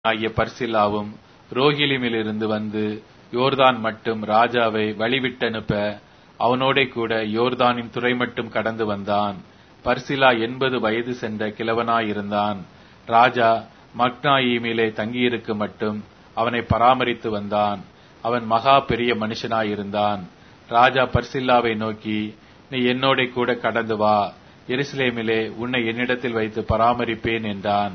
ஆகிய பர்சில்லாவும் ரோகிலிமிலிருந்து வந்து யோர்தான் மட்டும் ராஜாவை வழிவிட்டனுப்ப அவனோடே கூட யோர்தானின் துறை மட்டும் கடந்து வந்தான் பர்சிலா எண்பது வயது சென்ற கிழவனாயிருந்தான் ராஜா மக்னாயீமிலே தங்கியிருக்க மட்டும் அவனை பராமரித்து வந்தான் அவன் மகா பெரிய மனுஷனாயிருந்தான் ராஜா பர்சில்லாவை நோக்கி நீ என்னோட கூட கடந்து வா எருசலேமிலே உன்னை என்னிடத்தில் வைத்து பராமரிப்பேன் என்றான்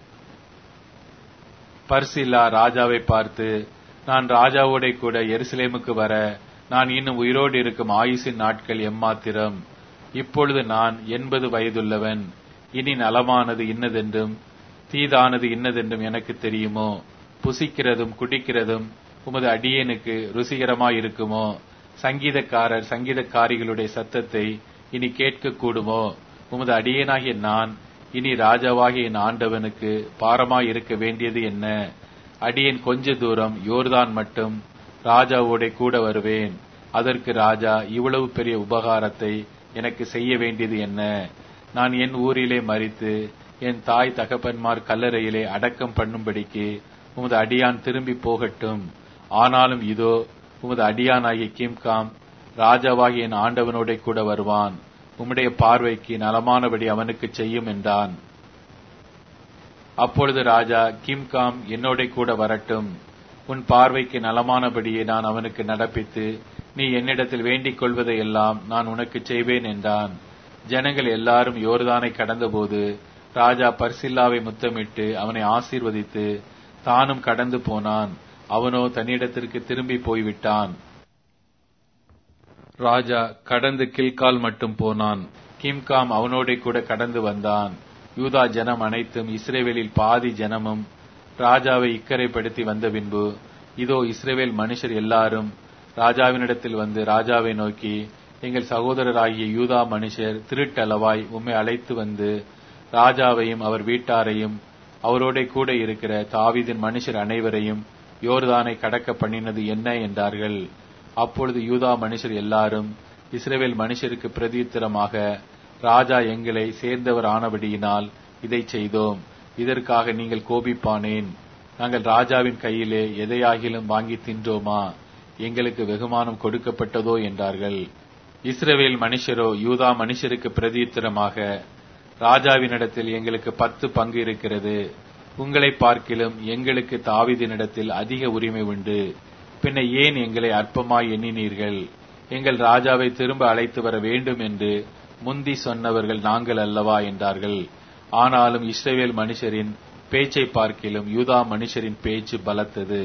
பர்சில்லா ராஜாவை பார்த்து நான் ராஜாவோட கூட எருசலேமுக்கு வர நான் இன்னும் உயிரோடு இருக்கும் ஆயுசின் நாட்கள் எம்மாத்திரம் இப்பொழுது நான் எண்பது வயதுள்ளவன் இனி நலமானது இன்னதென்றும் தீதானது இன்னதென்றும் எனக்கு தெரியுமோ புசிக்கிறதும் குடிக்கிறதும் உமது அடியேனுக்கு ருசிகரமாயிருக்குமோ சங்கீதக்காரர் சங்கீதக்காரிகளுடைய சத்தத்தை இனி கேட்க கூடுமோ உமது அடியேனாகிய நான் இனி ராஜாவாகிய என் ஆண்டவனுக்கு பாரமாய் இருக்க வேண்டியது என்ன அடியேன் கொஞ்ச தூரம் யோர்தான் மட்டும் ராஜாவோட கூட வருவேன் அதற்கு ராஜா இவ்வளவு பெரிய உபகாரத்தை எனக்கு செய்ய வேண்டியது என்ன நான் என் ஊரிலே மறித்து என் தாய் தகப்பன்மார் கல்லறையிலே அடக்கம் பண்ணும்படிக்கு உமது அடியான் திரும்பி போகட்டும் ஆனாலும் இதோ உமது அடியானாகிய கிம்காம் ராஜாவாகிய என் ஆண்டவனோட கூட வருவான் உம்முடைய பார்வைக்கு நலமானபடி அவனுக்கு செய்யும் என்றான் அப்பொழுது ராஜா கிம்காம் என்னோட கூட வரட்டும் உன் பார்வைக்கு நலமானபடியே நான் அவனுக்கு நடப்பித்து நீ என்னிடத்தில் வேண்டிக் கொள்வதையெல்லாம் நான் உனக்கு செய்வேன் என்றான் ஜனங்கள் எல்லாரும் யோர்தானை கடந்தபோது ராஜா பர்சில்லாவை முத்தமிட்டு அவனை ஆசீர்வதித்து தானும் கடந்து போனான் அவனோ தன்னிடத்திற்கு திரும்பி போய்விட்டான் ராஜா கடந்து கில்கால் மட்டும் போனான் கிம்காம் அவனோட கூட கடந்து வந்தான் யூதா ஜனம் அனைத்தும் இஸ்ரேவேலில் பாதி ஜனமும் ராஜாவை இக்கரைப்படுத்தி வந்த பின்பு இதோ இஸ்ரேவேல் மனுஷர் எல்லாரும் ராஜாவினிடத்தில் வந்து ராஜாவை நோக்கி எங்கள் சகோதரராகிய யூதா மனுஷர் திருட்டளவாய் உம்மை அழைத்து வந்து ராஜாவையும் அவர் வீட்டாரையும் அவரோட கூட இருக்கிற தாவிதின் மனுஷர் அனைவரையும் யோர்தானை கடக்க பண்ணினது என்ன என்றார்கள் அப்பொழுது யூதா மனுஷர் எல்லாரும் இஸ்ரேவேல் மனுஷருக்கு பிரதியுத்தரமாக ராஜா எங்களை சேர்ந்தவர் ஆனபடியினால் இதை செய்தோம் இதற்காக நீங்கள் கோபிப்பானேன் நாங்கள் ராஜாவின் கையிலே எதையாகிலும் வாங்கி தின்றோமா எங்களுக்கு வெகுமானம் கொடுக்கப்பட்டதோ என்றார்கள் இஸ்ரவேல் மனுஷரோ யூதா மனுஷருக்கு பிரதியுத்தரமாக ராஜாவினிடத்தில் எங்களுக்கு பத்து பங்கு இருக்கிறது உங்களை பார்க்கிலும் எங்களுக்கு தாவிதினிடத்தில் அதிக உரிமை உண்டு பின்ன ஏன் எங்களை அற்பமாய் எண்ணினீர்கள் எங்கள் ராஜாவை திரும்ப அழைத்து வர வேண்டும் என்று முந்தி சொன்னவர்கள் நாங்கள் அல்லவா என்றார்கள் ஆனாலும் இஸ்ரேவேல் மனுஷரின் பேச்சை பார்க்கிலும் யூதா மனுஷரின் பேச்சு பலத்தது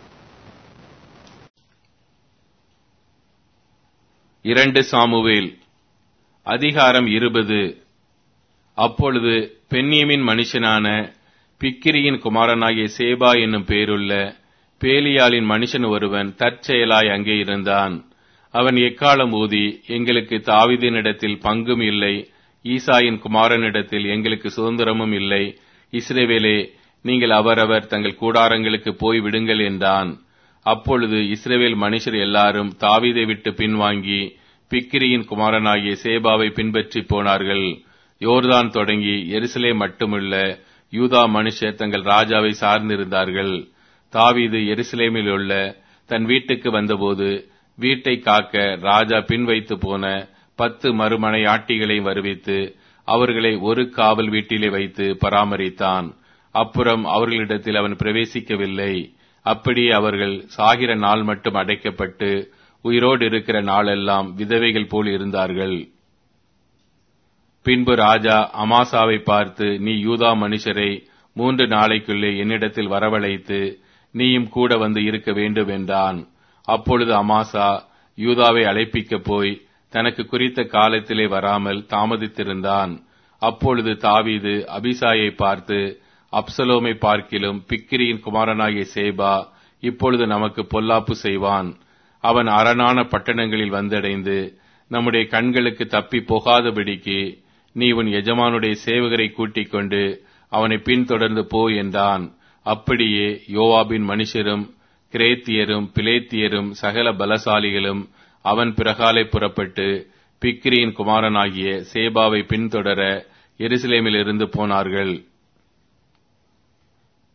இரண்டு சாமுவேல் அதிகாரம் இருபது அப்பொழுது பென்னியமின் மனுஷனான பிக்கிரியின் குமாரனாகிய சேபா என்னும் பேருள்ள பேலியாளின் மனுஷன் ஒருவன் தற்செயலாய் அங்கே இருந்தான் அவன் எக்காலம் ஊதி எங்களுக்கு தாவிதினிடத்தில் பங்கும் இல்லை ஈசாயின் குமாரனிடத்தில் எங்களுக்கு சுதந்திரமும் இல்லை இஸ்ரேவேலே நீங்கள் அவரவர் தங்கள் கூடாரங்களுக்கு போய் விடுங்கள் என்றான் அப்பொழுது இஸ்ரேவேல் மனுஷர் எல்லாரும் தாவிதை விட்டு பின்வாங்கி பிக்கிரியின் குமாரனாகிய சேபாவை பின்பற்றி போனார்கள் யோர்தான் தொடங்கி எருசலே மட்டுமல்ல யூதா மனுஷர் தங்கள் ராஜாவை சார்ந்திருந்தார்கள் தாவீது எருசலேமில் உள்ள தன் வீட்டுக்கு வந்தபோது வீட்டை காக்க ராஜா பின் வைத்து போன பத்து மறுமனை ஆட்டிகளை வருவித்து அவர்களை ஒரு காவல் வீட்டிலே வைத்து பராமரித்தான் அப்புறம் அவர்களிடத்தில் அவன் பிரவேசிக்கவில்லை அப்படியே அவர்கள் சாகிற நாள் மட்டும் அடைக்கப்பட்டு உயிரோடு இருக்கிற நாளெல்லாம் விதவைகள் போல் இருந்தார்கள் பின்பு ராஜா அமாசாவை பார்த்து நீ யூதா மனுஷரை மூன்று நாளைக்குள்ளே என்னிடத்தில் வரவழைத்து நீயும் கூட வந்து இருக்க வேண்டும் என்றான் அப்பொழுது அமாசா யூதாவை அழைப்பிக்க போய் தனக்கு குறித்த காலத்திலே வராமல் தாமதித்திருந்தான் அப்பொழுது தாவீது அபிசாயை பார்த்து அப்சலோமை பார்க்கிலும் பிக்கிரியின் குமாரனாகிய சேபா இப்பொழுது நமக்கு பொல்லாப்பு செய்வான் அவன் அரணான பட்டணங்களில் வந்தடைந்து நம்முடைய கண்களுக்கு தப்பி போகாதபடிக்கு நீ உன் எஜமானுடைய சேவகரை கூட்டிக் கொண்டு அவனை பின்தொடர்ந்து போ என்றான் அப்படியே யோவாபின் மனுஷரும் கிரேத்தியரும் பிலேத்தியரும் சகல பலசாலிகளும் அவன் பிறகாலை புறப்பட்டு பிக்ரியின் குமாரனாகிய சேபாவை பின்தொடர எருசலேமிலிருந்து போனார்கள்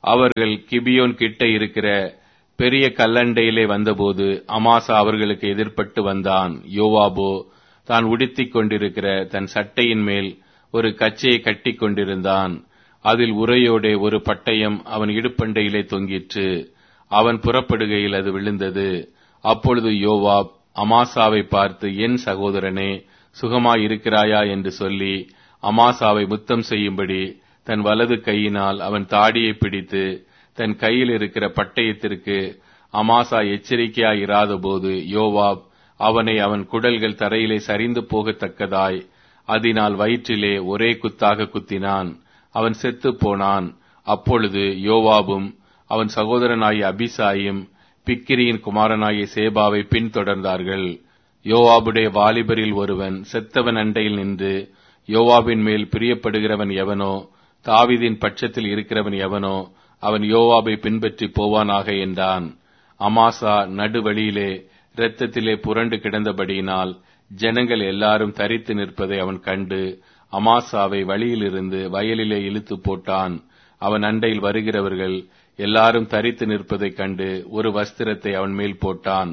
அவர்கள் கிபியோன் கிட்ட இருக்கிற பெரிய கல்லண்டையிலே வந்தபோது அமாசா அவர்களுக்கு எதிர்ப்பட்டு வந்தான் யோவாபோ தான் உடுத்திக் கொண்டிருக்கிற தன் சட்டையின் மேல் ஒரு கச்சையை கட்டிக் கொண்டிருந்தான் அதில் உரையோடே ஒரு பட்டயம் அவன் இடுப்பண்டையிலே தொங்கிற்று அவன் புறப்படுகையில் அது விழுந்தது அப்பொழுது யோவாப் அமாசாவை பார்த்து என் சகோதரனே சுகமாயிருக்கிறாயா என்று சொல்லி அமாசாவை முத்தம் செய்யும்படி தன் வலது கையினால் அவன் தாடியை பிடித்து தன் கையில் இருக்கிற பட்டயத்திற்கு அமாசா எச்சரிக்கையாயிராத போது யோவாப் அவனை அவன் குடல்கள் தரையிலே சரிந்து போகத்தக்கதாய் அதனால் வயிற்றிலே ஒரே குத்தாக குத்தினான் அவன் செத்துப் போனான் அப்பொழுது யோவாபும் அவன் சகோதரனாகிய அபிசாயும் பிக்கிரியின் குமாரனாகிய சேபாவை பின்தொடர்ந்தார்கள் யோவாபுடைய வாலிபரில் ஒருவன் செத்தவன் அண்டையில் நின்று யோவாபின் மேல் பிரியப்படுகிறவன் எவனோ தாவிதின் பட்சத்தில் இருக்கிறவன் எவனோ அவன் யோவாபை பின்பற்றி போவானாக என்றான் அமாசா நடுவழியிலே இரத்தத்திலே புரண்டு கிடந்தபடியினால் ஜனங்கள் எல்லாரும் தரித்து நிற்பதை அவன் கண்டு அமாசாவை வழியிலிருந்து வயலிலே இழுத்து போட்டான் அவன் அண்டையில் வருகிறவர்கள் எல்லாரும் தரித்து நிற்பதைக் கண்டு ஒரு வஸ்திரத்தை அவன் மேல் போட்டான்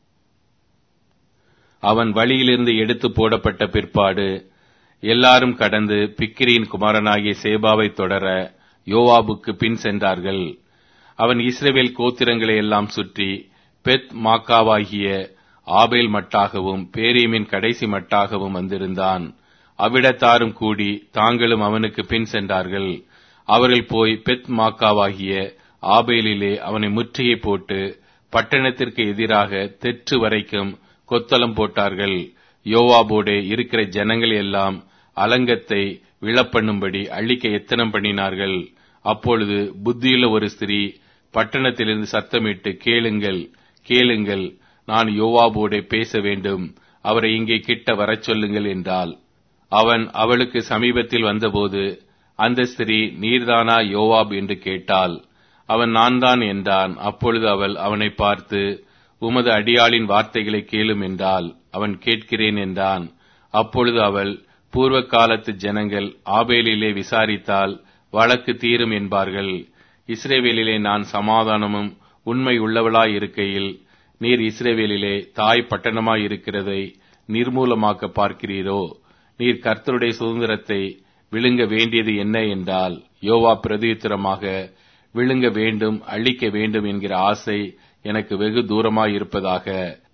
அவன் வழியிலிருந்து எடுத்து போடப்பட்ட பிற்பாடு எல்லாரும் கடந்து பிக்கிரியின் குமாரனாகிய சேபாவை தொடர யோவாபுக்கு பின் சென்றார்கள் அவன் இஸ்ரேவேல் கோத்திரங்களை எல்லாம் சுற்றி பெத் மாக்காவாகிய ஆபேல் மட்டாகவும் பேரீமின் கடைசி மட்டாகவும் வந்திருந்தான் அவ்விடத்தாரும் கூடி தாங்களும் அவனுக்கு பின் சென்றார்கள் அவர்கள் போய் பெத் மாக்காவாகிய ஆபேலிலே அவனை முற்றுகை போட்டு பட்டணத்திற்கு எதிராக தெற்று வரைக்கும் கொத்தளம் போட்டார்கள் யோவாபோடே இருக்கிற ஜனங்கள் எல்லாம் அலங்கத்தை விழப்பண்ணும்படி அழிக்க எத்தனம் பண்ணினார்கள் அப்பொழுது புத்தியுள்ள ஒரு ஸ்திரீ பட்டணத்திலிருந்து சத்தமிட்டு கேளுங்கள் கேளுங்கள் நான் யோவாபோடே பேச வேண்டும் அவரை இங்கே கிட்ட வரச் சொல்லுங்கள் என்றாள் அவன் அவளுக்கு சமீபத்தில் வந்தபோது அந்த ஸ்திரீ நீர்தானா யோவாப் என்று கேட்டாள் அவன் நான் தான் என்றான் அப்பொழுது அவள் அவனை பார்த்து உமது அடியாளின் வார்த்தைகளை கேளும் என்றால் அவன் கேட்கிறேன் என்றான் அப்பொழுது அவள் பூர்வ காலத்து ஜனங்கள் ஆபேலிலே விசாரித்தால் வழக்கு தீரும் என்பார்கள் இஸ்ரேவேலிலே நான் சமாதானமும் உண்மை உள்ளவளாய் இருக்கையில் நீர் இஸ்ரேவேலிலே தாய் பட்டணமாய் இருக்கிறதை நிர்மூலமாக்க பார்க்கிறீரோ நீர் கர்த்தருடைய சுதந்திரத்தை விழுங்க வேண்டியது என்ன என்றால் யோவா பிரதியுத்தரமாக விழுங்க வேண்டும் அழிக்க வேண்டும் என்கிற ஆசை எனக்கு வெகு தூரமாயிருப்பதாக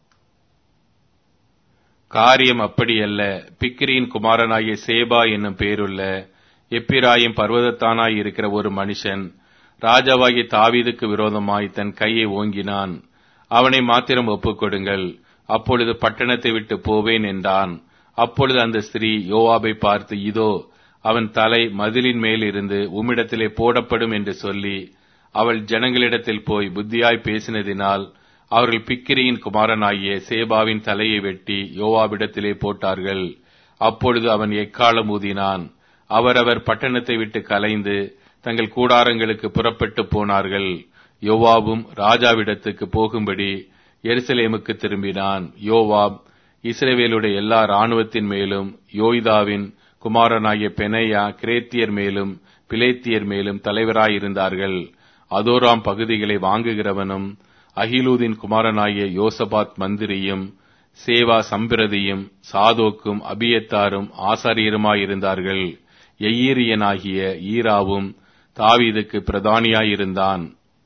காரியம் அப்படியல்ல பிக்கிரியின் குமாரனாகிய சேபா என்னும் பேருள்ள எப்பிராயும் பர்வதத்தானாய் இருக்கிற ஒரு மனுஷன் ராஜாவாகிய தாவீதுக்கு விரோதமாய் தன் கையை ஓங்கினான் அவனை மாத்திரம் ஒப்புக்கொடுங்கள் அப்பொழுது பட்டணத்தை விட்டு போவேன் என்றான் அப்பொழுது அந்த ஸ்திரீ யோவாபை பார்த்து இதோ அவன் தலை மதிலின் மேல் இருந்து உம்மிடத்திலே போடப்படும் என்று சொல்லி அவள் ஜனங்களிடத்தில் போய் புத்தியாய் பேசினதினால் அவர்கள் பிக்கிரியின் குமாரனாகிய சேபாவின் தலையை வெட்டி யோவாபிடத்திலே போட்டார்கள் அப்பொழுது அவன் எக்காலம் ஊதினான் அவரவர் பட்டணத்தை விட்டு கலைந்து தங்கள் கூடாரங்களுக்கு புறப்பட்டு போனார்கள் யோவாபும் ராஜாவிடத்துக்கு போகும்படி எருசலேமுக்கு திரும்பினான் யோவாப் இஸ்ரேவேலுடைய எல்லா இராணுவத்தின் மேலும் யோய்தாவின் குமாரனாகிய பெனையா கிரேத்தியர் மேலும் பிலேத்தியர் மேலும் தலைவராயிருந்தார்கள் அதோராம் பகுதிகளை வாங்குகிறவனும் அகிலூதின் குமாரனாகிய யோசபாத் மந்திரியும் சேவா சம்பிரதியும் சாதோக்கும் அபியத்தாரும் ஆசாரியருமாயிருந்தார்கள் எய்யீரியனாகிய ஈராவும் தாவீதுக்கு பிரதானியாயிருந்தான்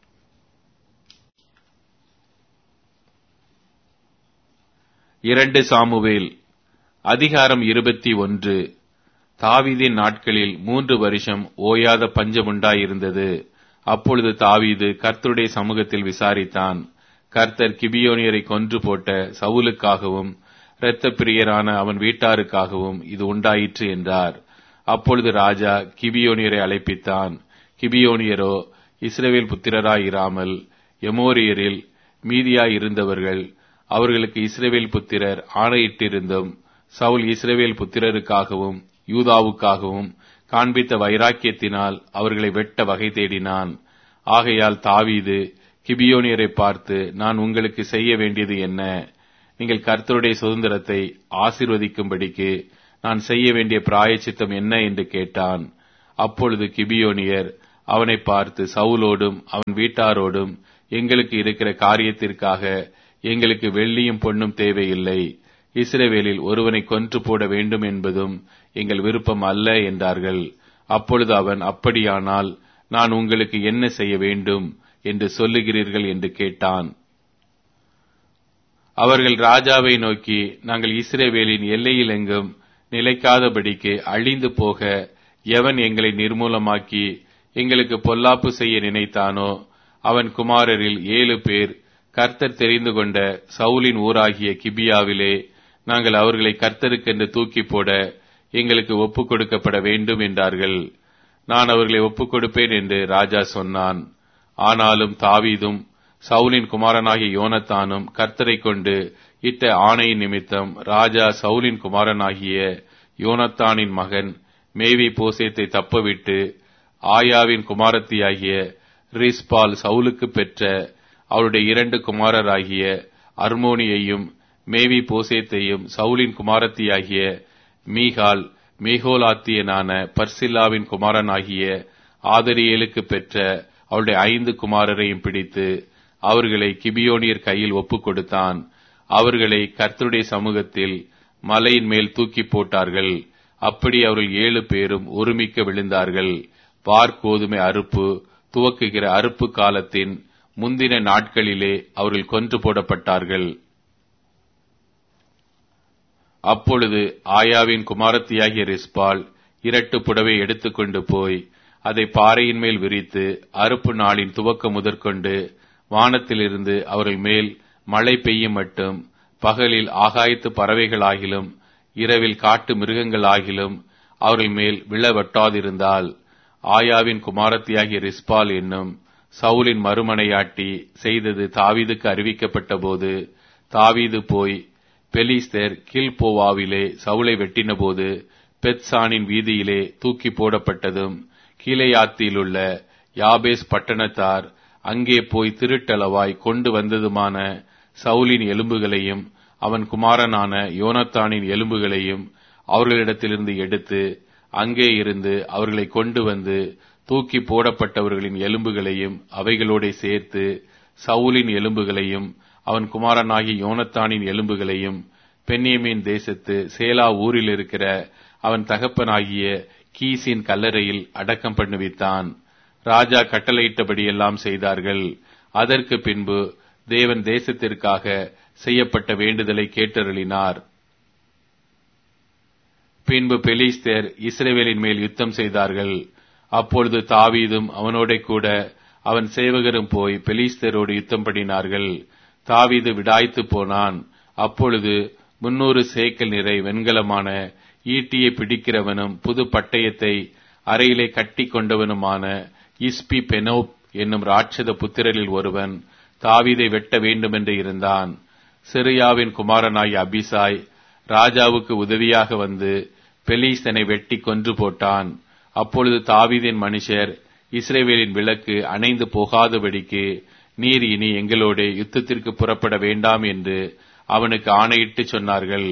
இரண்டு சாமுவேல் அதிகாரம் இருபத்தி ஒன்று தாவீதின் நாட்களில் மூன்று வருஷம் ஓயாத பஞ்சம் உண்டாயிருந்தது அப்பொழுது தாவீது கர்த்தருடைய சமூகத்தில் விசாரித்தான் கர்த்தர் கிபியோனியரை கொன்று போட்ட சவுலுக்காகவும் இரத்த பிரியரான அவன் வீட்டாருக்காகவும் இது உண்டாயிற்று என்றார் அப்பொழுது ராஜா கிபியோனியரை அழைப்பித்தான் கிபியோனியரோ இஸ்ரவேல் புத்திரராயிராமல் எமோரியரில் மீதியாயிருந்தவர்கள் அவர்களுக்கு இஸ்ரவேல் புத்திரர் ஆணையிட்டிருந்தும் சவுல் இஸ்ரவேல் புத்திரருக்காகவும் யூதாவுக்காகவும் காண்பித்த வைராக்கியத்தினால் அவர்களை வெட்ட வகை தேடினான் ஆகையால் தாவீது கிபியோனியரை பார்த்து நான் உங்களுக்கு செய்ய வேண்டியது என்ன நீங்கள் கர்த்தருடைய சுதந்திரத்தை ஆசிர்வதிக்கும்படிக்கு நான் செய்ய வேண்டிய பிராயச்சித்தம் என்ன என்று கேட்டான் அப்பொழுது கிபியோனியர் அவனை பார்த்து சவுலோடும் அவன் வீட்டாரோடும் எங்களுக்கு இருக்கிற காரியத்திற்காக எங்களுக்கு வெள்ளியும் பொன்னும் தேவையில்லை இஸ்ரவேலில் ஒருவனை கொன்று போட வேண்டும் என்பதும் எங்கள் விருப்பம் அல்ல என்றார்கள் அப்பொழுது அவன் அப்படியானால் நான் உங்களுக்கு என்ன செய்ய வேண்டும் என்று சொல்லுகிறீர்கள் என்று கேட்டான் அவர்கள் ராஜாவை நோக்கி நாங்கள் இஸ்ரேவேலின் எல்லையில் எங்கும் நிலைக்காதபடிக்கு அழிந்து போக எவன் எங்களை நிர்மூலமாக்கி எங்களுக்கு பொல்லாப்பு செய்ய நினைத்தானோ அவன் குமாரரில் ஏழு பேர் கர்த்தர் தெரிந்து கொண்ட சவுலின் ஊராகிய கிபியாவிலே நாங்கள் அவர்களை கர்த்தருக்கென்று தூக்கி போட எங்களுக்கு ஒப்புக் கொடுக்கப்பட வேண்டும் என்றார்கள் நான் அவர்களை ஒப்புக் கொடுப்பேன் என்று ராஜா சொன்னான் ஆனாலும் தாவீதும் சவுலின் குமாரனாகிய யோனத்தானும் கர்த்தரை கொண்டு இட்ட ஆணையின் நிமித்தம் ராஜா சவுலின் குமாரனாகிய யோனத்தானின் மகன் மேவி போசேத்தை தப்பவிட்டு ஆயாவின் குமாரத்தியாகிய ரிஸ்பால் சவுலுக்கு பெற்ற அவருடைய இரண்டு குமாரராகிய அர்மோனியையும் மேவி போசேத்தையும் சவுலின் குமாரத்தியாகிய மீகால் மீகோலாத்தியனான பர்சில்லாவின் குமாரனாகிய ஆதரியலுக்கு பெற்ற அவருடைய ஐந்து குமாரரையும் பிடித்து அவர்களை கிபியோனியர் கையில் ஒப்புக் கொடுத்தான் அவர்களை கர்த்தருடைய சமூகத்தில் மலையின் மேல் தூக்கி போட்டார்கள் அப்படி அவர்கள் ஏழு பேரும் ஒருமிக்க விழுந்தார்கள் பார்க்கோதுமை அறுப்பு துவக்குகிற அறுப்பு காலத்தின் முந்தின நாட்களிலே அவர்கள் கொன்று போடப்பட்டார்கள் அப்பொழுது ஆயாவின் குமாரத்தியாகிய ரிஸ்பால் இரட்டு புடவை எடுத்துக்கொண்டு போய் அதை பாறையின் மேல் விரித்து அறுப்பு நாளின் துவக்கம் முதற்கொண்டு வானத்திலிருந்து அவர்கள் மேல் மழை பெய்யும் மட்டும் பகலில் ஆகாயத்து பறவைகளாகிலும் இரவில் காட்டு மிருகங்களாகிலும் அவர்கள் மேல் விழ வெட்டாதிருந்தால் ஆயாவின் குமாரத்தியாகிய ரிஸ்பால் என்னும் சவுலின் மறுமனையாட்டி செய்தது தாவீதுக்கு அறிவிக்கப்பட்ட போது தாவீது போய் பெலிஸ்தர் கீழ்போவாவிலே சவுளை வெட்டினபோது பெத்சானின் வீதியிலே தூக்கி போடப்பட்டதும் கீழையாத்தியிலுள்ள யாபேஸ் பட்டணத்தார் அங்கே போய் திருட்டளவாய் கொண்டு வந்ததுமான சவுலின் எலும்புகளையும் அவன் குமாரனான யோனத்தானின் எலும்புகளையும் அவர்களிடத்திலிருந்து எடுத்து அங்கே இருந்து அவர்களை கொண்டு வந்து தூக்கி போடப்பட்டவர்களின் எலும்புகளையும் அவைகளோட சேர்த்து சவுலின் எலும்புகளையும் அவன் குமாரனாகிய யோனத்தானின் எலும்புகளையும் பென்னியமீன் தேசத்து சேலா ஊரில் இருக்கிற அவன் தகப்பனாகிய கீசின் கல்லறையில் அடக்கம் பண்ணுவித்தான் ராஜா கட்டளையிட்டபடியெல்லாம் செய்தார்கள் அதற்கு பின்பு தேவன் தேசத்திற்காக செய்யப்பட்ட வேண்டுதலை கேட்டருளினார் பின்பு பெலிஸ்தர் இஸ்ரேவேலின் மேல் யுத்தம் செய்தார்கள் அப்பொழுது தாவீதும் அவனோட கூட அவன் சேவகரும் போய் பெலிஸ்தரோடு யுத்தம் பண்ணினார்கள் தாவீது விடாய்த்து போனான் அப்பொழுது முன்னூறு சேக்கல் நிறை வெண்கலமான ஈட்டியை பிடிக்கிறவனும் புது பட்டயத்தை அறையிலே கட்டி கொண்டவனுமான இஸ்பி பெனோப் என்னும் ராட்சத புத்திரரில் ஒருவன் தாவீதை வெட்ட வேண்டுமென்று இருந்தான் சிரியாவின் குமாரனாய் அபிசாய் ராஜாவுக்கு உதவியாக வந்து பெலீஸ்தனை வெட்டி கொன்று போட்டான் அப்பொழுது தாவீதின் மனுஷர் இஸ்ரேவேலின் விளக்கு அணைந்து போகாதபடிக்கு நீர் இனி எங்களோட யுத்தத்திற்கு புறப்பட வேண்டாம் என்று அவனுக்கு ஆணையிட்டு சொன்னார்கள்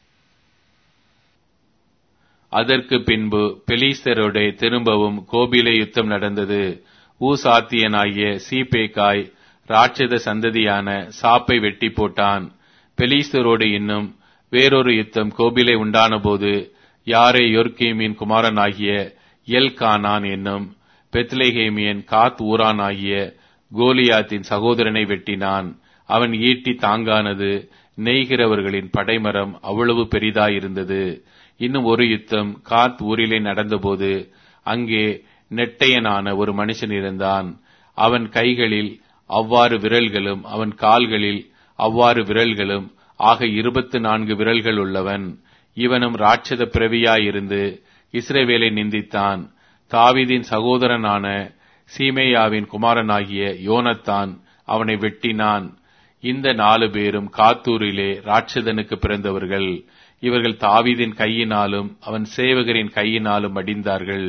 அதற்கு பின்பு பெலீஸ்தரோட திரும்பவும் கோபிலே யுத்தம் நடந்தது ஊசாத்தியனாகிய சீபேக்காய் ராட்சத சந்ததியான சாப்பை வெட்டி போட்டான் பெலீஸ்தரோடு இன்னும் வேறொரு யுத்தம் கோபிலே உண்டானபோது யாரே யோர்கேமின் குமாரனாகிய எல் கானான் என்னும் பெத்லேஹேமியன் காத் ஊரான் ஆகிய கோலியாத்தின் சகோதரனை வெட்டினான் அவன் ஈட்டி தாங்கானது நெய்கிறவர்களின் படைமரம் அவ்வளவு பெரிதாயிருந்தது இன்னும் ஒரு யுத்தம் காத் ஊரிலே நடந்தபோது அங்கே நெட்டையனான ஒரு மனுஷன் இருந்தான் அவன் கைகளில் அவ்வாறு விரல்களும் அவன் கால்களில் அவ்வாறு விரல்களும் ஆக இருபத்து நான்கு விரல்கள் உள்ளவன் இவனும் ராட்சத பிறவியாயிருந்து இஸ்ரேவேலை நிந்தித்தான் தாவிதின் சகோதரனான சீமேயாவின் குமாரனாகிய யோனத்தான் அவனை வெட்டினான் இந்த நாலு பேரும் காத்தூரிலே ராட்சதனுக்கு பிறந்தவர்கள் இவர்கள் தாவீதின் கையினாலும் அவன் சேவகரின் கையினாலும் அடிந்தார்கள்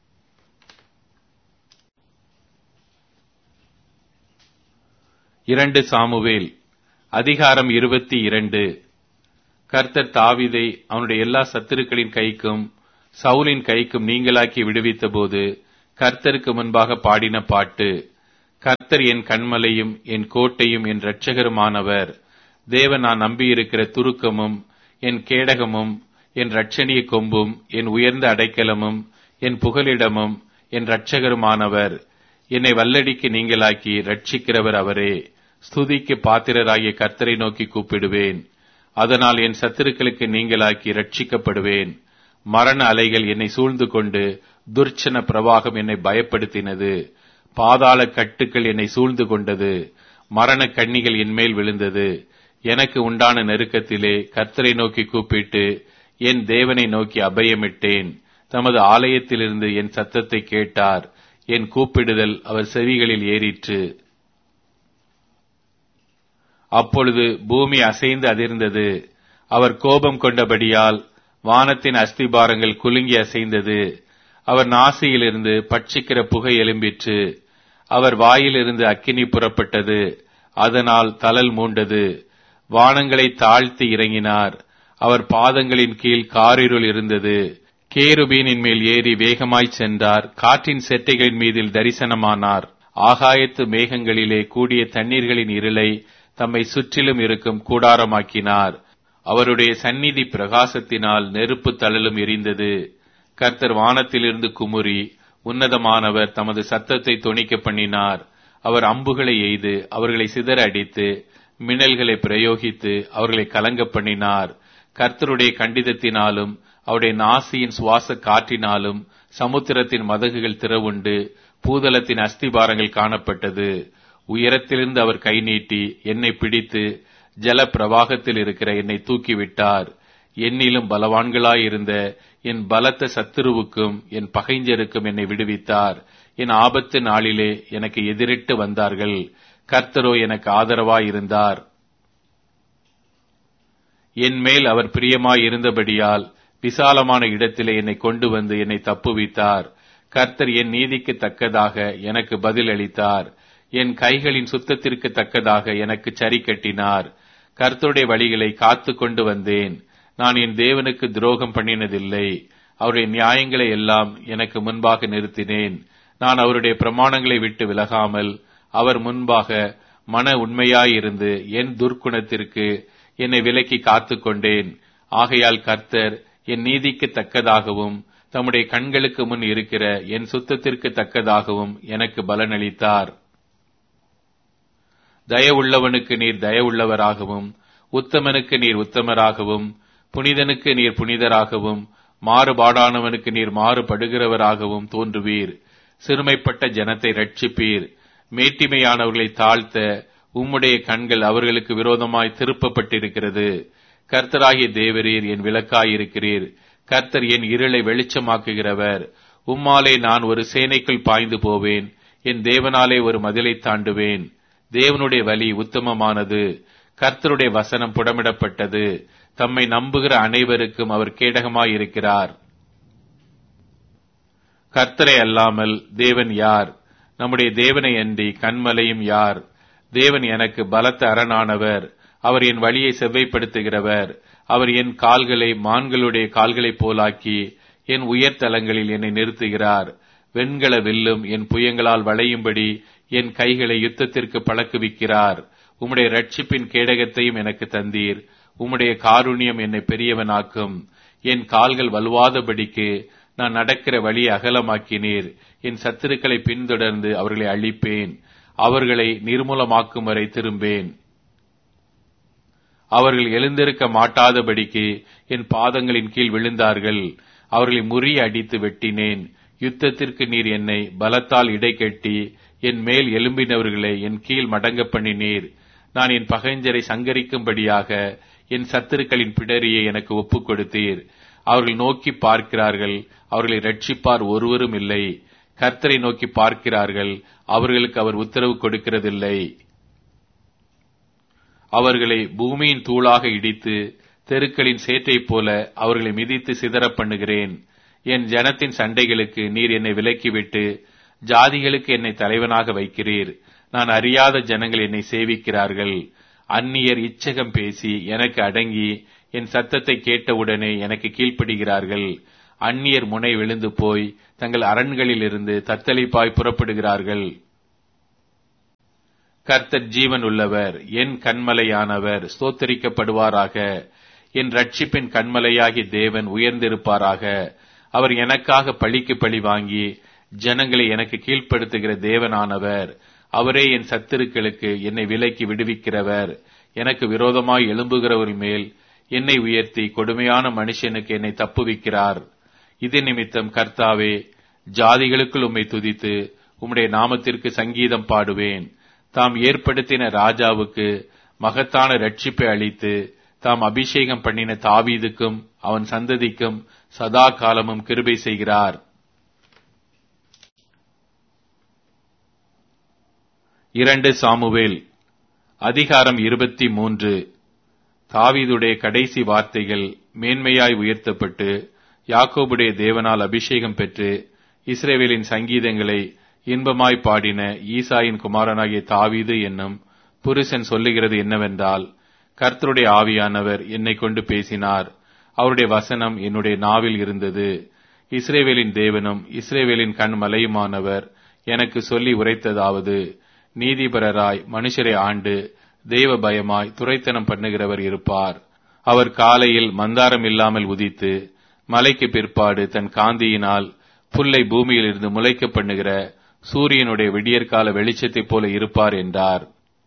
இரண்டு சாமுவேல் அதிகாரம் இருபத்தி இரண்டு கர்த்தர் தாவீதை அவனுடைய எல்லா சத்துருக்களின் கைக்கும் சவுலின் கைக்கும் நீங்களாக்கி விடுவித்த போது கர்த்தருக்கு முன்பாக பாடின பாட்டு கர்த்தர் என் கண்மலையும் என் கோட்டையும் என் இரட்சகருமானவர் தேவன் நான் நம்பியிருக்கிற துருக்கமும் என் கேடகமும் என் இரட்சணிய கொம்பும் என் உயர்ந்த அடைக்கலமும் என் புகலிடமும் என் இரட்சகருமானவர் என்னை வல்லடிக்கு நீங்களாக்கி ரட்சிக்கிறவர் அவரே ஸ்துதிக்கு பாத்திரராகிய கர்த்தரை நோக்கி கூப்பிடுவேன் அதனால் என் சத்துருக்களுக்கு நீங்களாக்கி ரட்சிக்கப்படுவேன் மரண அலைகள் என்னை சூழ்ந்து கொண்டு துர்ச்சன பிரவாகம் என்னை பயப்படுத்தினது பாதாள கட்டுக்கள் என்னை சூழ்ந்து கொண்டது மரண கண்ணிகள் என்மேல் விழுந்தது எனக்கு உண்டான நெருக்கத்திலே கர்த்தரை நோக்கி கூப்பிட்டு என் தேவனை நோக்கி அபயமிட்டேன் தமது ஆலயத்திலிருந்து என் சத்தத்தை கேட்டார் என் கூப்பிடுதல் அவர் செவிகளில் ஏறிற்று அப்பொழுது பூமி அசைந்து அதிர்ந்தது அவர் கோபம் கொண்டபடியால் வானத்தின் அஸ்திபாரங்கள் குலுங்கி அசைந்தது அவர் நாசியிலிருந்து பட்சிக்கிற புகை எழும்பிற்று அவர் வாயிலிருந்து அக்கினி புறப்பட்டது அதனால் தளல் மூண்டது வானங்களை தாழ்த்தி இறங்கினார் அவர் பாதங்களின் கீழ் காரிருள் இருந்தது கேருபீனின் மேல் ஏறி வேகமாய் சென்றார் காற்றின் செட்டைகளின் மீதில் தரிசனமானார் ஆகாயத்து மேகங்களிலே கூடிய தண்ணீர்களின் இருளை தம்மை சுற்றிலும் இருக்கும் கூடாரமாக்கினார் அவருடைய சந்நிதி பிரகாசத்தினால் நெருப்பு தழலும் எரிந்தது கர்த்தர் வானத்திலிருந்து குமுறி உன்னதமானவர் தமது சத்தத்தை தொனிக்க பண்ணினார் அவர் அம்புகளை எய்து அவர்களை சிதற அடித்து மின்னல்களை பிரயோகித்து அவர்களை கலங்க பண்ணினார் கர்த்தருடைய கண்டிதத்தினாலும் அவருடைய நாசியின் சுவாச காற்றினாலும் சமுத்திரத்தின் மதகுகள் திறவுண்டு பூதலத்தின் அஸ்திபாரங்கள் காணப்பட்டது உயரத்திலிருந்து அவர் கை நீட்டி என்னை பிடித்து ஜல பிரவாகத்தில் இருக்கிற என்னை தூக்கிவிட்டார் என்னிலும் பலவான்களாயிருந்த என் பலத்த சத்துருவுக்கும் என் பகைஞ்சருக்கும் என்னை விடுவித்தார் என் ஆபத்து நாளிலே எனக்கு எதிரிட்டு வந்தார்கள் கர்த்தரோ எனக்கு ஆதரவாயிருந்தார் என் மேல் அவர் பிரியமாய் இருந்தபடியால் விசாலமான இடத்திலே என்னை கொண்டு வந்து என்னை தப்புவித்தார் கர்த்தர் என் நீதிக்கு தக்கதாக எனக்கு பதில் அளித்தார் என் கைகளின் சுத்தத்திற்கு தக்கதாக எனக்கு சரி கட்டினார் கர்த்தருடைய வழிகளை காத்து கொண்டு வந்தேன் நான் என் தேவனுக்கு துரோகம் பண்ணினதில்லை அவருடைய நியாயங்களை எல்லாம் எனக்கு முன்பாக நிறுத்தினேன் நான் அவருடைய பிரமாணங்களை விட்டு விலகாமல் அவர் முன்பாக மன உண்மையாயிருந்து என் துர்க்குணத்திற்கு என்னை விலக்கி காத்து கொண்டேன் ஆகையால் கர்த்தர் என் நீதிக்கு தக்கதாகவும் தம்முடைய கண்களுக்கு முன் இருக்கிற என் சுத்தத்திற்கு தக்கதாகவும் எனக்கு பலனளித்தார் தயவுள்ளவனுக்கு நீர் தயவுள்ளவராகவும் உத்தமனுக்கு நீர் உத்தமராகவும் புனிதனுக்கு நீர் புனிதராகவும் மாறுபாடானவனுக்கு நீர் மாறுபடுகிறவராகவும் தோன்றுவீர் சிறுமைப்பட்ட ஜனத்தை ரட்சிப்பீர் மேட்டிமையானவர்களை தாழ்த்த உம்முடைய கண்கள் அவர்களுக்கு விரோதமாய் திருப்பப்பட்டிருக்கிறது கர்த்தராகிய தேவரீர் என் விளக்காயிருக்கிறீர் கர்த்தர் என் இருளை வெளிச்சமாக்குகிறவர் உம்மாலே நான் ஒரு சேனைக்குள் பாய்ந்து போவேன் என் தேவனாலே ஒரு மதிலை தாண்டுவேன் தேவனுடைய வழி உத்தமமானது கர்த்தருடைய வசனம் புடமிடப்பட்டது தம்மை நம்புகிற அனைவருக்கும் அவர் கேடகமாயிருக்கிறார் கர்த்தரை அல்லாமல் தேவன் யார் நம்முடைய தேவனை அன்றி கண்மலையும் யார் தேவன் எனக்கு பலத்த அரணானவர் அவர் என் வழியை செவ்வைப்படுத்துகிறவர் அவர் என் கால்களை மான்களுடைய கால்களைப் போலாக்கி என் உயர்தலங்களில் என்னை நிறுத்துகிறார் வெண்கல வில்லும் என் புயங்களால் வளையும்படி என் கைகளை யுத்தத்திற்கு பழக்குவிக்கிறார் உம்முடைய ரட்சிப்பின் கேடகத்தையும் எனக்கு தந்தீர் உம்முடைய காருண்யம் என்னை பெரியவனாக்கும் என் கால்கள் வலுவாதபடிக்கு நான் நடக்கிற வழியை அகலமாக்கினீர் என் சத்துருக்களை பின்தொடர்ந்து அவர்களை அழிப்பேன் அவர்களை நிர்மூலமாக்கும் வரை திரும்பேன் அவர்கள் எழுந்திருக்க மாட்டாதபடிக்கு என் பாதங்களின் கீழ் விழுந்தார்கள் அவர்களை முறிய அடித்து வெட்டினேன் யுத்தத்திற்கு நீர் என்னை பலத்தால் இடைக்கட்டி என் மேல் எலும்பினவர்களை என் கீழ் மடங்க பண்ணினீர் நான் என் பகைஞ்சரை சங்கரிக்கும்படியாக என் சத்துருக்களின் பிடரியை எனக்கு ஒப்புக் கொடுத்தீர் அவர்கள் நோக்கி பார்க்கிறார்கள் அவர்களை ரட்சிப்பார் ஒருவரும் இல்லை கர்த்தரை நோக்கி பார்க்கிறார்கள் அவர்களுக்கு அவர் உத்தரவு கொடுக்கிறதில்லை அவர்களை பூமியின் தூளாக இடித்து தெருக்களின் சேற்றைப் போல அவர்களை மிதித்து சிதறப் பண்ணுகிறேன் என் ஜனத்தின் சண்டைகளுக்கு நீர் என்னை விலக்கிவிட்டு ஜாதிகளுக்கு என்னை தலைவனாக வைக்கிறீர் நான் அறியாத ஜனங்கள் என்னை சேவிக்கிறார்கள் அந்நியர் இச்சகம் பேசி எனக்கு அடங்கி என் சத்தத்தை கேட்டவுடனே எனக்கு கீழ்ப்படுகிறார்கள் அந்நியர் முனை விழுந்து போய் தங்கள் அரண்களிலிருந்து தத்தளிப்பாய் புறப்படுகிறார்கள் கர்த்தர் ஜீவன் உள்ளவர் என் கண்மலையானவர் ஸ்தோத்தரிக்கப்படுவாராக என் ரட்சிப்பின் கண்மலையாகி தேவன் உயர்ந்திருப்பாராக அவர் எனக்காக பழிக்கு பழி வாங்கி ஜனங்களை எனக்கு கீழ்ப்படுத்துகிற தேவனானவர் அவரே என் சத்துருக்களுக்கு என்னை விலைக்கு விடுவிக்கிறவர் எனக்கு விரோதமாய் எழும்புகிறவர் மேல் என்னை உயர்த்தி கொடுமையான மனுஷனுக்கு என்னை தப்புவிக்கிறார் இது நிமித்தம் கர்த்தாவே ஜாதிகளுக்குள் உம்மை துதித்து உம்முடைய நாமத்திற்கு சங்கீதம் பாடுவேன் தாம் ஏற்படுத்தின ராஜாவுக்கு மகத்தான ரட்சிப்பை அளித்து தாம் அபிஷேகம் பண்ணின தாவீதுக்கும் அவன் சந்ததிக்கும் சதா காலமும் கிருபை செய்கிறார் இரண்டு சாமுவேல் அதிகாரம் இருபத்தி மூன்று தாவீதுடைய கடைசி வார்த்தைகள் மேன்மையாய் உயர்த்தப்பட்டு யாக்கோபுடைய தேவனால் அபிஷேகம் பெற்று இஸ்ரேவேலின் சங்கீதங்களை இன்பமாய் பாடின ஈசாயின் குமாரனாகிய தாவீது என்னும் புருஷன் சொல்லுகிறது என்னவென்றால் கர்த்தருடைய ஆவியானவர் என்னை கொண்டு பேசினார் அவருடைய வசனம் என்னுடைய நாவில் இருந்தது இஸ்ரேவேலின் தேவனும் இஸ்ரேவேலின் கண் மலையுமானவர் எனக்கு சொல்லி உரைத்ததாவது நீதிபரராய் மனுஷரை ஆண்டு தெய்வ பயமாய் துரைத்தனம் பண்ணுகிறவர் இருப்பார் அவர் காலையில் மந்தாரம் இல்லாமல் உதித்து மலைக்கு பிற்பாடு தன் காந்தியினால் புல்லை பூமியிலிருந்து முளைக்க பண்ணுகிற சூரியனுடைய விடியற்கால வெளிச்சத்தைப் போல இருப்பார் என்றார்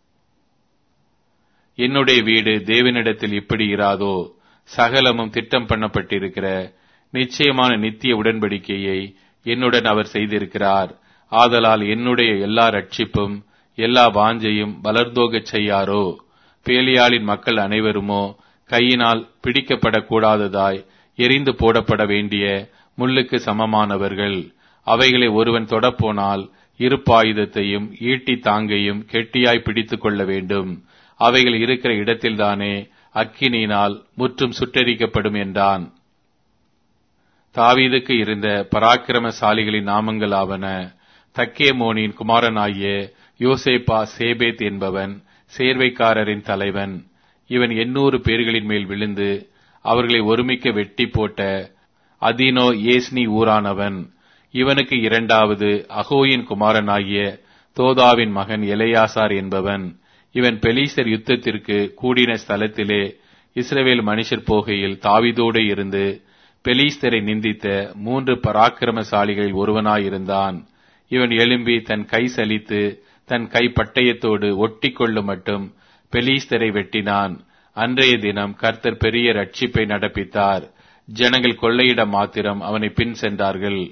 என்னுடைய வீடு தேவனிடத்தில் இப்படி இராதோ சகலமும் திட்டம் பண்ணப்பட்டிருக்கிற நிச்சயமான நித்திய உடன்படிக்கையை என்னுடன் அவர் செய்திருக்கிறார் ஆதலால் என்னுடைய எல்லா ரட்சிப்பும் எல்லா வாஞ்சையும் வளர்ந்தோகச் செய்யாரோ பேலியாளின் மக்கள் அனைவருமோ கையினால் பிடிக்கப்படக்கூடாததாய் எரிந்து போடப்பட வேண்டிய முள்ளுக்கு சமமானவர்கள் அவைகளை ஒருவன் தொடப்போனால் இருப்பாயுதத்தையும் ஈட்டி தாங்கையும் கெட்டியாய் பிடித்துக் கொள்ள வேண்டும் அவைகள் இருக்கிற இடத்தில்தானே அக்கினியினால் முற்றும் சுட்டரிக்கப்படும் என்றான் தாவீதுக்கு இருந்த பராக்கிரமசாலிகளின் நாமங்களாவன தக்கேமோனின் குமாரனாகிய யோசேப்பா சேபேத் என்பவன் சேர்வைக்காரரின் தலைவன் இவன் எண்ணூறு பேர்களின் மேல் விழுந்து அவர்களை ஒருமிக்க வெட்டி போட்ட அதினோ ஏஸ்னி ஊரானவன் இவனுக்கு இரண்டாவது அகோயின் குமாரனாகிய தோதாவின் மகன் எலையாசார் என்பவன் இவன் பெலீசர் யுத்தத்திற்கு கூடின ஸ்தலத்திலே இஸ்ரவேல் மனுஷர் போகையில் தாவிதோடு இருந்து பெலீஸ்தரை நிந்தித்த மூன்று பராக்கிரமசாலிகளில் ஒருவனாயிருந்தான் இவன் எழும்பி தன் கை சலித்து தன் கை பட்டயத்தோடு ஒட்டி கொள்ளும் மட்டும் பெலீஸ்தரை வெட்டினான் அன்றைய தினம் கர்த்தர் பெரிய ரட்சிப்பை நடப்பித்தார் ஜனங்கள் கொள்ளையிட மாத்திரம் அவனை பின் சென்றார்கள்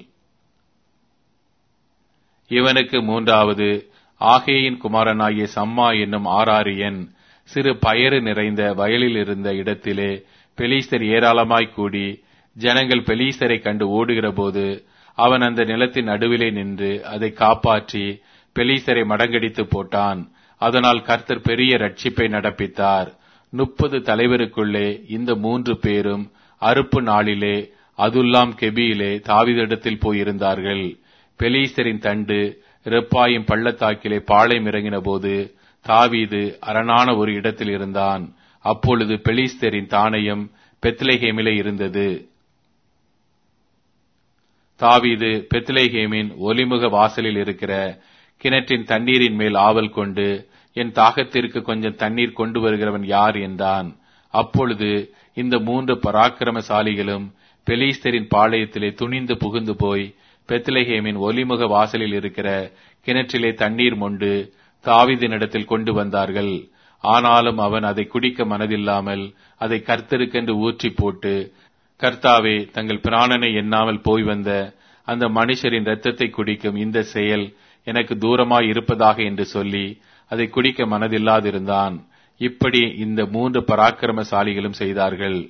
இவனுக்கு மூன்றாவது ஆகேயின் குமாரனாகிய சம்மா என்னும் ஆராரியன் சிறு பயறு நிறைந்த வயலில் இருந்த இடத்திலே பெலீஸ்தர் ஏராளமாய் கூடி ஜனங்கள் பெலீஸ்தரை கண்டு ஓடுகிறபோது அவன் அந்த நிலத்தின் நடுவிலே நின்று அதை காப்பாற்றி பெலீஸ்தரை மடங்கடித்து போட்டான் அதனால் கர்த்தர் பெரிய ரட்சிப்பை நடப்பித்தார் முப்பது தலைவருக்குள்ளே இந்த மூன்று பேரும் அறுப்பு நாளிலே அதுல்லாம் கெபியிலே தாவிதிடத்தில் போயிருந்தார்கள் பெலீஸ்தரின் தண்டு ரெப்பாயும் பள்ளத்தாக்கிலே பாளையம் இறங்கின போது தாவீது அரணான ஒரு இடத்தில் இருந்தான் அப்பொழுது பெலிஸ்தரின் தானயம் பெத்லேஹேமிலே இருந்தது தாவீது பெத்லேஹேமின் ஒலிமுக வாசலில் இருக்கிற கிணற்றின் தண்ணீரின் மேல் ஆவல் கொண்டு என் தாகத்திற்கு கொஞ்சம் தண்ணீர் கொண்டு வருகிறவன் யார் என்றான் அப்பொழுது இந்த மூன்று பராக்கிரமசாலிகளும் பெலிஸ்தரின் பாளையத்திலே துணிந்து புகுந்து போய் பெத்லஹேமின் ஒலிமுக வாசலில் இருக்கிற கிணற்றிலே தண்ணீர் மொண்டு தாவிதினிடத்தில் கொண்டு வந்தார்கள் ஆனாலும் அவன் அதை குடிக்க மனதில்லாமல் அதை கர்த்தருக்கென்று ஊற்றி போட்டு கர்த்தாவே தங்கள் பிராணனை எண்ணாமல் போய் வந்த அந்த மனுஷரின் இரத்தத்தை குடிக்கும் இந்த செயல் எனக்கு தூரமாய் இருப்பதாக என்று சொல்லி அதை குடிக்க மனதில்லாதிருந்தான் இப்படி இந்த மூன்று பராக்கிரமசாலிகளும் செய்தார்கள்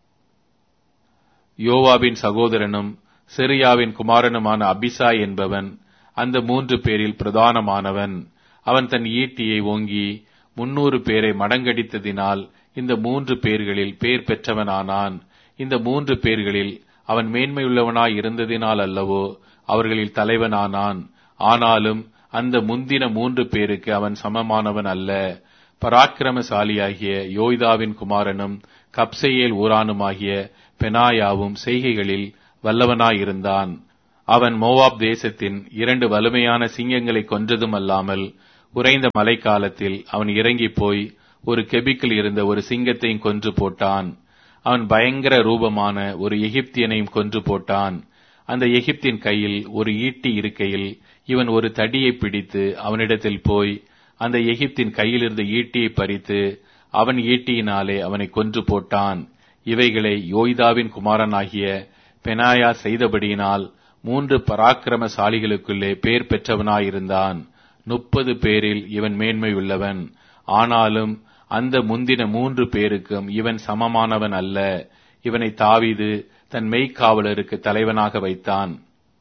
யோவாவின் சகோதரனும் சிரியாவின் குமாரனுமான அபிசாய் என்பவன் அந்த மூன்று பேரில் பிரதானமானவன் அவன் தன் ஈட்டியை ஓங்கி முன்னூறு பேரை மடங்கடித்ததினால் இந்த மூன்று பேர்களில் பேர் பெற்றவனானான் இந்த மூன்று பேர்களில் அவன் மேன்மையுள்ளவனாய் இருந்ததினால் அல்லவோ அவர்களில் தலைவனானான் ஆனாலும் அந்த முந்தின மூன்று பேருக்கு அவன் சமமானவன் அல்ல பராக்கிரமசாலியாகிய யோய்தாவின் குமாரனும் கப்சையேல் ஊரானுமாகிய பெனாயாவும் செய்கைகளில் வல்லவனாயிருந்தான் அவன் மோவாப் தேசத்தின் இரண்டு வலிமையான சிங்கங்களை கொன்றதும் அல்லாமல் உறைந்த மழைக்காலத்தில் அவன் இறங்கிப் போய் ஒரு கெபிக்கில் இருந்த ஒரு சிங்கத்தையும் கொன்று போட்டான் அவன் பயங்கர ரூபமான ஒரு எகிப்தியனையும் கொன்று போட்டான் அந்த எகிப்தின் கையில் ஒரு ஈட்டி இருக்கையில் இவன் ஒரு தடியை பிடித்து அவனிடத்தில் போய் அந்த எகிப்தின் கையில் இருந்த ஈட்டியை பறித்து அவன் ஈட்டியினாலே அவனை கொன்று போட்டான் இவைகளை யோய்தாவின் குமாரனாகிய பெனாயா செய்தபடியினால் மூன்று பராக்கிரமசாலிகளுக்குள்ளே பேர் பெற்றவனாயிருந்தான் முப்பது பேரில் இவன் மேன்மை உள்ளவன் ஆனாலும் அந்த முந்தின மூன்று பேருக்கும் இவன் சமமானவன் அல்ல இவனை தாவீது தன் மெய்க்காவலருக்கு தலைவனாக வைத்தான்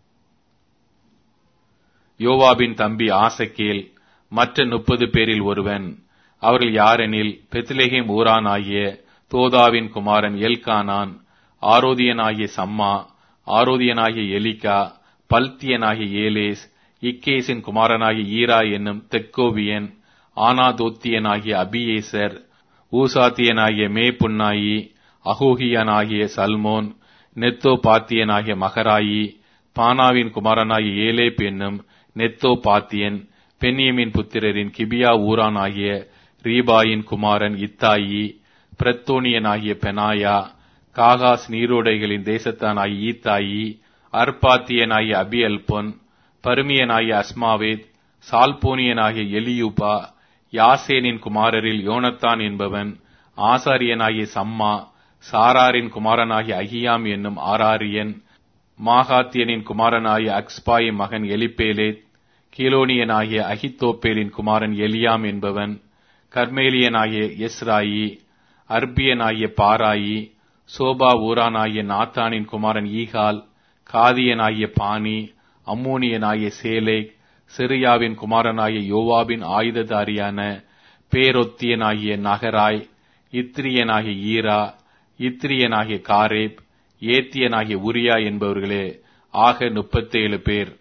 யோவாபின் தம்பி ஆசக்கேல் மற்ற முப்பது பேரில் ஒருவன் அவர்கள் யாரெனில் பெத்லேஹேம் ஊரானாகிய தோதாவின் குமாரன் எல்கானான் ஆரோதியனாகிய சம்மா ஆரோதியனாகிய எலிகா பல்தியனாகிய ஏலேஸ் இக்கேசின் குமாரனாகிய ஈரா என்னும் தெக்கோவியன் ஆனாதோத்தியனாகிய அபியேசர் ஊசாத்தியனாகிய மே புன்னாயி அகோகியனாகிய சல்மோன் நெத்தோ பாத்தியனாகிய மகராயி பானாவின் குமாரனாகிய ஏலேப் என்னும் நெத்தோ பாத்தியன் பென்னியமின் புத்திரரின் கிபியா ஊரானாகிய ரீபாயின் குமாரன் இத்தாயி பிரத்தோனியனாகிய பெனாயா காகாஸ் நீரோடைகளின் தேசத்தானாகிய ஈத்தாயி அர்பாத்தியனாகிய அபியல்பொன் பருமியனாகிய அஸ்மாவேத் சால்போனியனாகிய எலியூபா யாசேனின் குமாரரில் யோனத்தான் என்பவன் ஆசாரியனாகிய சம்மா சாராரின் குமாரனாகிய அகியாம் என்னும் ஆராரியன் மாகாத்தியனின் குமாரனாகிய அக்ஸ்பாயின் மகன் எலிப்பேலேத் கீலோனியனாகிய அகித்தோப்பேலின் குமாரன் எலியாம் என்பவன் கர்மேலியனாகிய எஸ்ராயி அர்பியனாகிய பாராயி சோபா ஊரானாகிய நாத்தானின் குமாரன் ஈகால் காதியனாகிய பானி அம்மோனியனாகிய சேலேக் சிரியாவின் குமாரனாகிய யோவாபின் ஆயுததாரியான பேரொத்தியனாகிய நகராய் இத்ரியனாகிய ஈரா இத்ரியனாகிய காரேப் ஏத்தியனாகிய உரியா என்பவர்களே ஆக முப்பத்தேழு பேர்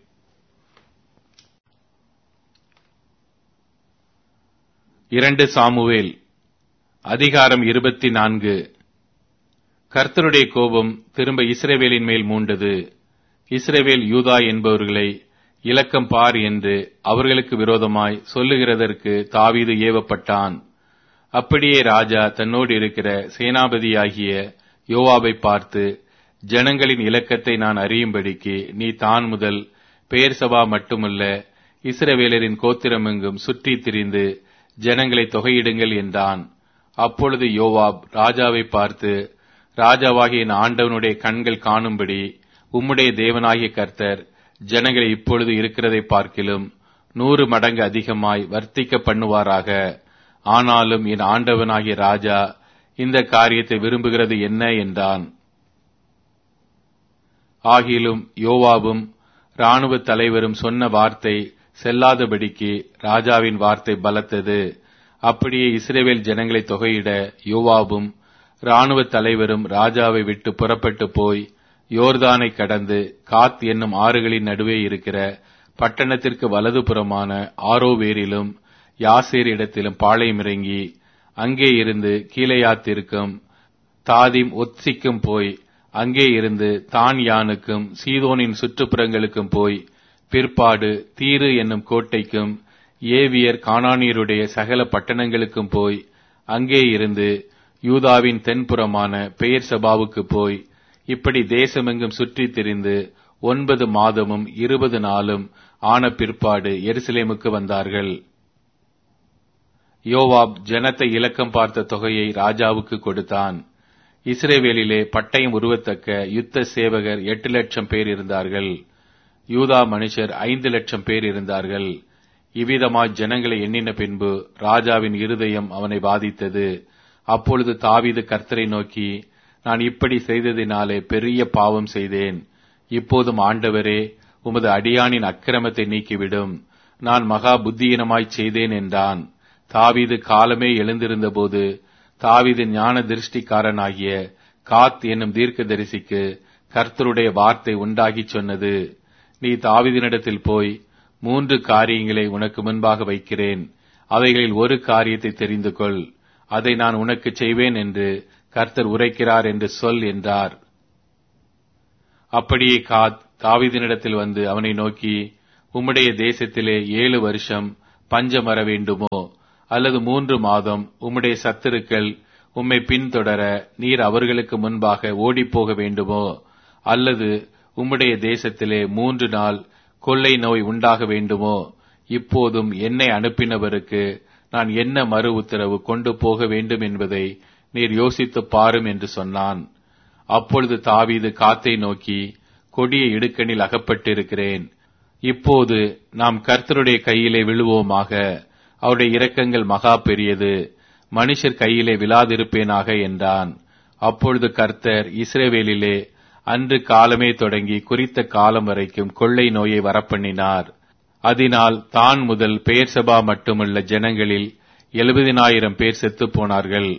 இரண்டு சாமுவேல் அதிகாரம் இருபத்தி நான்கு கர்த்தருடைய கோபம் திரும்ப இஸ்ரேவேலின் மேல் மூண்டது இஸ்ரேவேல் யூதா என்பவர்களை இலக்கம் பார் என்று அவர்களுக்கு விரோதமாய் சொல்லுகிறதற்கு தாவீது ஏவப்பட்டான் அப்படியே ராஜா தன்னோடு இருக்கிற சேனாபதியாகிய யோவாவை பார்த்து ஜனங்களின் இலக்கத்தை நான் அறியும்படிக்கு நீ தான் முதல் பெயர் சபா மட்டுமல்ல இஸ்ரவேலரின் கோத்திரமெங்கும் சுற்றி திரிந்து ஜனங்களை தொகையிடுங்கள் என்றான் அப்பொழுது யோவாப் ராஜாவை பார்த்து ராஜாவாகிய என் ஆண்டவனுடைய கண்கள் காணும்படி உம்முடைய தேவனாகிய கர்த்தர் ஜனங்களை இப்பொழுது இருக்கிறதை பார்க்கிலும் நூறு மடங்கு அதிகமாய் வர்த்திக்க பண்ணுவாராக ஆனாலும் என் ஆண்டவனாகிய ராஜா இந்த காரியத்தை விரும்புகிறது என்ன என்றான் ஆகிலும் யோவாவும் இராணுவ தலைவரும் சொன்ன வார்த்தை செல்லாதபடிக்கு ராஜாவின் வார்த்தை பலத்தது அப்படியே இஸ்ரேவேல் ஜனங்களை தொகையிட யோவாவும் இராணுவ தலைவரும் ராஜாவை விட்டு புறப்பட்டு போய் யோர்தானை கடந்து காத் என்னும் ஆறுகளின் நடுவே இருக்கிற பட்டணத்திற்கு வலதுபுறமான ஆரோவேரிலும் யாசேர் இடத்திலும் பாளையமிறங்கி அங்கே இருந்து கீழையாத்திற்கும் தாதிம் ஒத்சிக்கும் போய் அங்கே இருந்து தான் யானுக்கும் சீதோனின் சுற்றுப்புறங்களுக்கும் போய் பிற்பாடு தீரு என்னும் கோட்டைக்கும் ஏவியர் கானானியருடைய சகல பட்டணங்களுக்கும் போய் அங்கே இருந்து யூதாவின் தென்புறமான பெயர் சபாவுக்கு போய் இப்படி தேசமெங்கும் சுற்றித் திரிந்து ஒன்பது மாதமும் இருபது நாளும் ஆன பிற்பாடு எருசலேமுக்கு வந்தார்கள் யோவாப் ஜனத்தை இலக்கம் பார்த்த தொகையை ராஜாவுக்கு கொடுத்தான் இஸ்ரேவேலிலே பட்டயம் உருவத்தக்க யுத்த சேவகர் எட்டு லட்சம் பேர் இருந்தார்கள் யூதா மனுஷர் ஐந்து லட்சம் பேர் இருந்தார்கள் இவ்விதமாய் ஜனங்களை எண்ணின பின்பு ராஜாவின் இருதயம் அவனை பாதித்தது அப்பொழுது தாவீது கர்த்தரை நோக்கி நான் இப்படி செய்ததினாலே பெரிய பாவம் செய்தேன் இப்போதும் ஆண்டவரே உமது அடியானின் அக்கிரமத்தை நீக்கிவிடும் நான் மகா புத்தியீனமாய் செய்தேன் என்றான் தாவீது காலமே எழுந்திருந்தபோது தாவீது ஞான திருஷ்டிக்காரனாகிய காத் என்னும் தீர்க்கதரிசிக்கு கர்த்தருடைய வார்த்தை உண்டாகிச் சொன்னது நீ தாவீதினிடத்தில் போய் மூன்று காரியங்களை உனக்கு முன்பாக வைக்கிறேன் அவைகளில் ஒரு காரியத்தை தெரிந்து கொள் அதை நான் உனக்கு செய்வேன் என்று கர்த்தர் உரைக்கிறார் என்று சொல் என்றார் அப்படியே காத் தாவீதினிடத்தில் வந்து அவனை நோக்கி உம்முடைய தேசத்திலே ஏழு வருஷம் பஞ்சம் வர வேண்டுமோ அல்லது மூன்று மாதம் உம்முடைய சத்துருக்கள் உம்மை பின்தொடர நீர் அவர்களுக்கு முன்பாக ஓடிப்போக வேண்டுமோ அல்லது உம்முடைய தேசத்திலே மூன்று நாள் கொள்ளை நோய் உண்டாக வேண்டுமோ இப்போதும் என்னை அனுப்பினவருக்கு நான் என்ன மறு உத்தரவு கொண்டு போக வேண்டும் என்பதை நீர் யோசித்துப் பாரும் என்று சொன்னான் அப்பொழுது தாவீது காத்தை நோக்கி கொடிய இடுக்கணில் அகப்பட்டிருக்கிறேன் இப்போது நாம் கர்த்தருடைய கையிலே விழுவோமாக அவருடைய இரக்கங்கள் மகா பெரியது மனுஷர் கையிலே விழாதிருப்பேனாக என்றான் அப்பொழுது கர்த்தர் இஸ்ரேவேலிலே அன்று காலமே தொடங்கி குறித்த காலம் வரைக்கும் கொள்ளை நோயை வரப்பண்ணினார் அதனால் தான் முதல் பெயர் சபா மட்டுமல்ல ஜனங்களில் எழுபதினாயிரம் பேர் செத்துப் போனார்கள்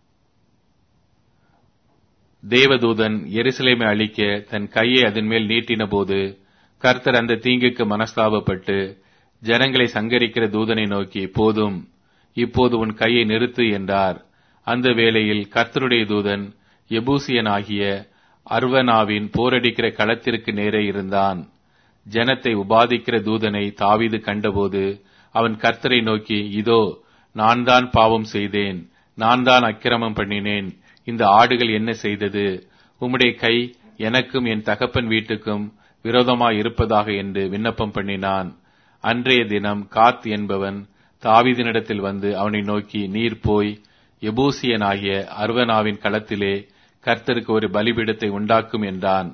தேவதூதன் எருசலேமை அழிக்க தன் கையை அதன் மேல் நீட்டின போது கர்த்தர் அந்த தீங்குக்கு மனஸ்தாபப்பட்டு ஜனங்களை சங்கரிக்கிற தூதனை நோக்கி போதும் இப்போது உன் கையை நிறுத்து என்றார் அந்த வேளையில் கர்த்தருடைய தூதன் எபூசியன் ஆகிய அர்வனாவின் போரடிக்கிற களத்திற்கு நேரே இருந்தான் ஜனத்தை உபாதிக்கிற தூதனை தாவீது கண்டபோது அவன் கர்த்தரை நோக்கி இதோ நான் தான் பாவம் செய்தேன் நான் தான் அக்கிரமம் பண்ணினேன் இந்த ஆடுகள் என்ன செய்தது உம்முடைய கை எனக்கும் என் தகப்பன் வீட்டுக்கும் விரோதமாய் இருப்பதாக என்று விண்ணப்பம் பண்ணினான் அன்றைய தினம் காத் என்பவன் தாவீதினிடத்தில் வந்து அவனை நோக்கி நீர் போய் எபூசியனாகிய அர்வனாவின் களத்திலே கர்த்தருக்கு ஒரு பலிபீடத்தை உண்டாக்கும் என்றான்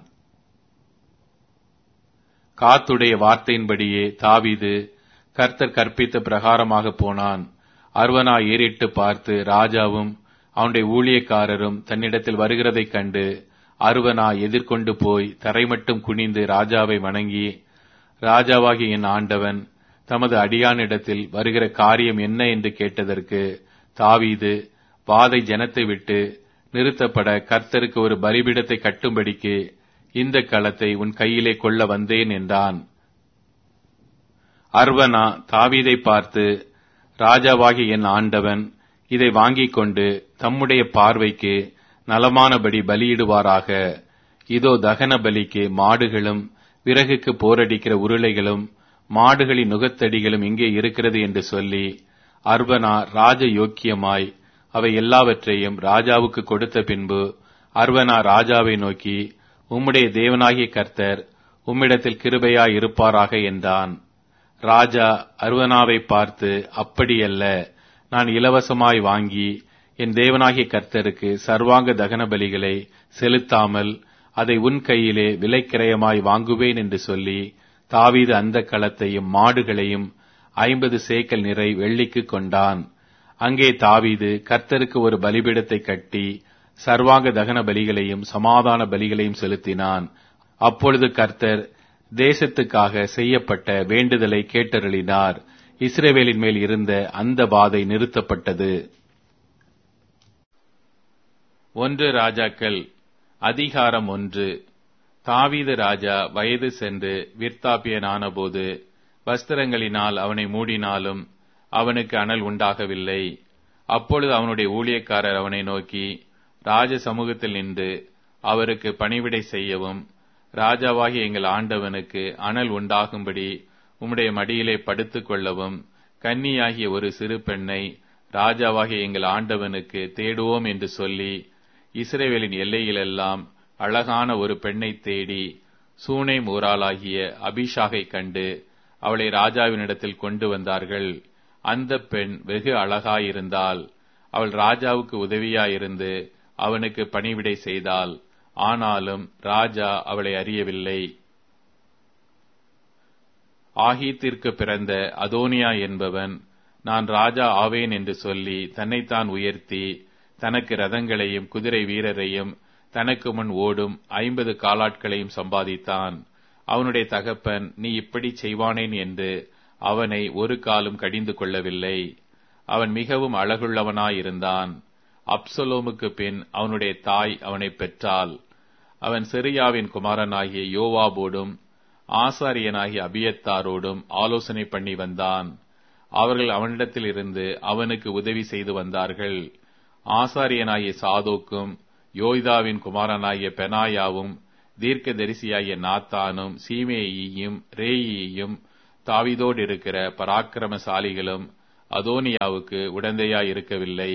காத்துடைய வார்த்தையின்படியே தாவீது கர்த்தர் கற்பித்த பிரகாரமாக போனான் அர்வனா ஏறிட்டு பார்த்து ராஜாவும் அவனுடைய ஊழியக்காரரும் தன்னிடத்தில் வருகிறதைக் கண்டு அருவனா எதிர்கொண்டு போய் தரைமட்டும் குனிந்து ராஜாவை வணங்கி ராஜாவாகிய என் ஆண்டவன் தமது அடியானிடத்தில் வருகிற காரியம் என்ன என்று கேட்டதற்கு தாவீது வாதை ஜனத்தை விட்டு நிறுத்தப்பட கர்த்தருக்கு ஒரு பலிபீடத்தை கட்டும்படிக்கு இந்த களத்தை உன் கையிலே கொள்ள வந்தேன் என்றான் அர்வனா தாவீதை பார்த்து ராஜாவாகிய என் ஆண்டவன் இதை வாங்கிக் கொண்டு தம்முடைய பார்வைக்கு நலமானபடி பலியிடுவாராக இதோ தகன பலிக்கு மாடுகளும் விறகுக்கு போரடிக்கிற உருளைகளும் மாடுகளின் நுகத்தடிகளும் இங்கே இருக்கிறது என்று சொல்லி அர்வனா ராஜ யோக்கியமாய் அவை எல்லாவற்றையும் ராஜாவுக்கு கொடுத்த பின்பு அர்வனா ராஜாவை நோக்கி உம்முடைய தேவனாகிய கர்த்தர் உம்மிடத்தில் கிருபையாய் இருப்பாராக என்றான் ராஜா அருவனாவை பார்த்து அப்படியல்ல நான் இலவசமாய் வாங்கி என் தேவனாகிய கர்த்தருக்கு சர்வாங்க தகன பலிகளை செலுத்தாமல் அதை உன் கையிலே விலைக்கிரயமாய் வாங்குவேன் என்று சொல்லி தாவீது அந்த களத்தையும் மாடுகளையும் ஐம்பது சேக்கல் நிறை வெள்ளிக்கு கொண்டான் அங்கே தாவீது கர்த்தருக்கு ஒரு பலிபீடத்தை கட்டி சர்வாங்க தகன பலிகளையும் சமாதான பலிகளையும் செலுத்தினான் அப்பொழுது கர்த்தர் தேசத்துக்காக செய்யப்பட்ட வேண்டுதலை கேட்டருளினார் இஸ்ரேவேலின் மேல் இருந்த அந்த வாதை நிறுத்தப்பட்டது ஒன்று ராஜாக்கள் அதிகாரம் ஒன்று தாவீது ராஜா வயது சென்று விற்த்தாப்பியனானபோது வஸ்திரங்களினால் அவனை மூடினாலும் அவனுக்கு அனல் உண்டாகவில்லை அப்பொழுது அவனுடைய ஊழியக்காரர் அவனை நோக்கி ராஜ சமூகத்தில் நின்று அவருக்கு பணிவிடை செய்யவும் ராஜாவாகிய எங்கள் ஆண்டவனுக்கு அனல் உண்டாகும்படி உம்முடைய மடியிலே படுத்துக் கொள்ளவும் கன்னியாகிய ஒரு சிறு பெண்ணை ராஜாவாகிய எங்கள் ஆண்டவனுக்கு தேடுவோம் என்று சொல்லி இஸ்ரேவேலின் எல்லையிலெல்லாம் அழகான ஒரு பெண்ணை தேடி சூனை மூராளாகிய அபிஷாகை கண்டு அவளை ராஜாவினிடத்தில் கொண்டு வந்தார்கள் அந்த பெண் வெகு அழகாயிருந்தாள் அவள் ராஜாவுக்கு உதவியாயிருந்து அவனுக்கு பணிவிடை செய்தாள் ஆனாலும் ராஜா அவளை அறியவில்லை ஆகீத்திற்கு பிறந்த அதோனியா என்பவன் நான் ராஜா ஆவேன் என்று சொல்லி தன்னைத்தான் உயர்த்தி தனக்கு ரதங்களையும் குதிரை வீரரையும் தனக்கு முன் ஓடும் ஐம்பது காலாட்களையும் சம்பாதித்தான் அவனுடைய தகப்பன் நீ இப்படி செய்வானேன் என்று அவனை ஒரு காலும் கடிந்து கொள்ளவில்லை அவன் மிகவும் அழகுள்ளவனாயிருந்தான் அப்சலோமுக்கு பின் அவனுடைய தாய் அவனை பெற்றாள் அவன் செரியாவின் குமாரனாகிய யோவாபோடும் ஆசாரியனாகிய அபியத்தாரோடும் ஆலோசனை பண்ணி வந்தான் அவர்கள் அவனிடத்தில் இருந்து அவனுக்கு உதவி செய்து வந்தார்கள் ஆசாரியனாகிய சாதோக்கும் யோய்தாவின் குமாரனாகிய பெனாயாவும் தீர்க்கதரிசியாகிய நாத்தானும் சீமேயியும் ரேயியும் தாவிதோடு இருக்கிற பராக்கிரமசாலிகளும் அதோனியாவுக்கு உடந்தையாய் இருக்கவில்லை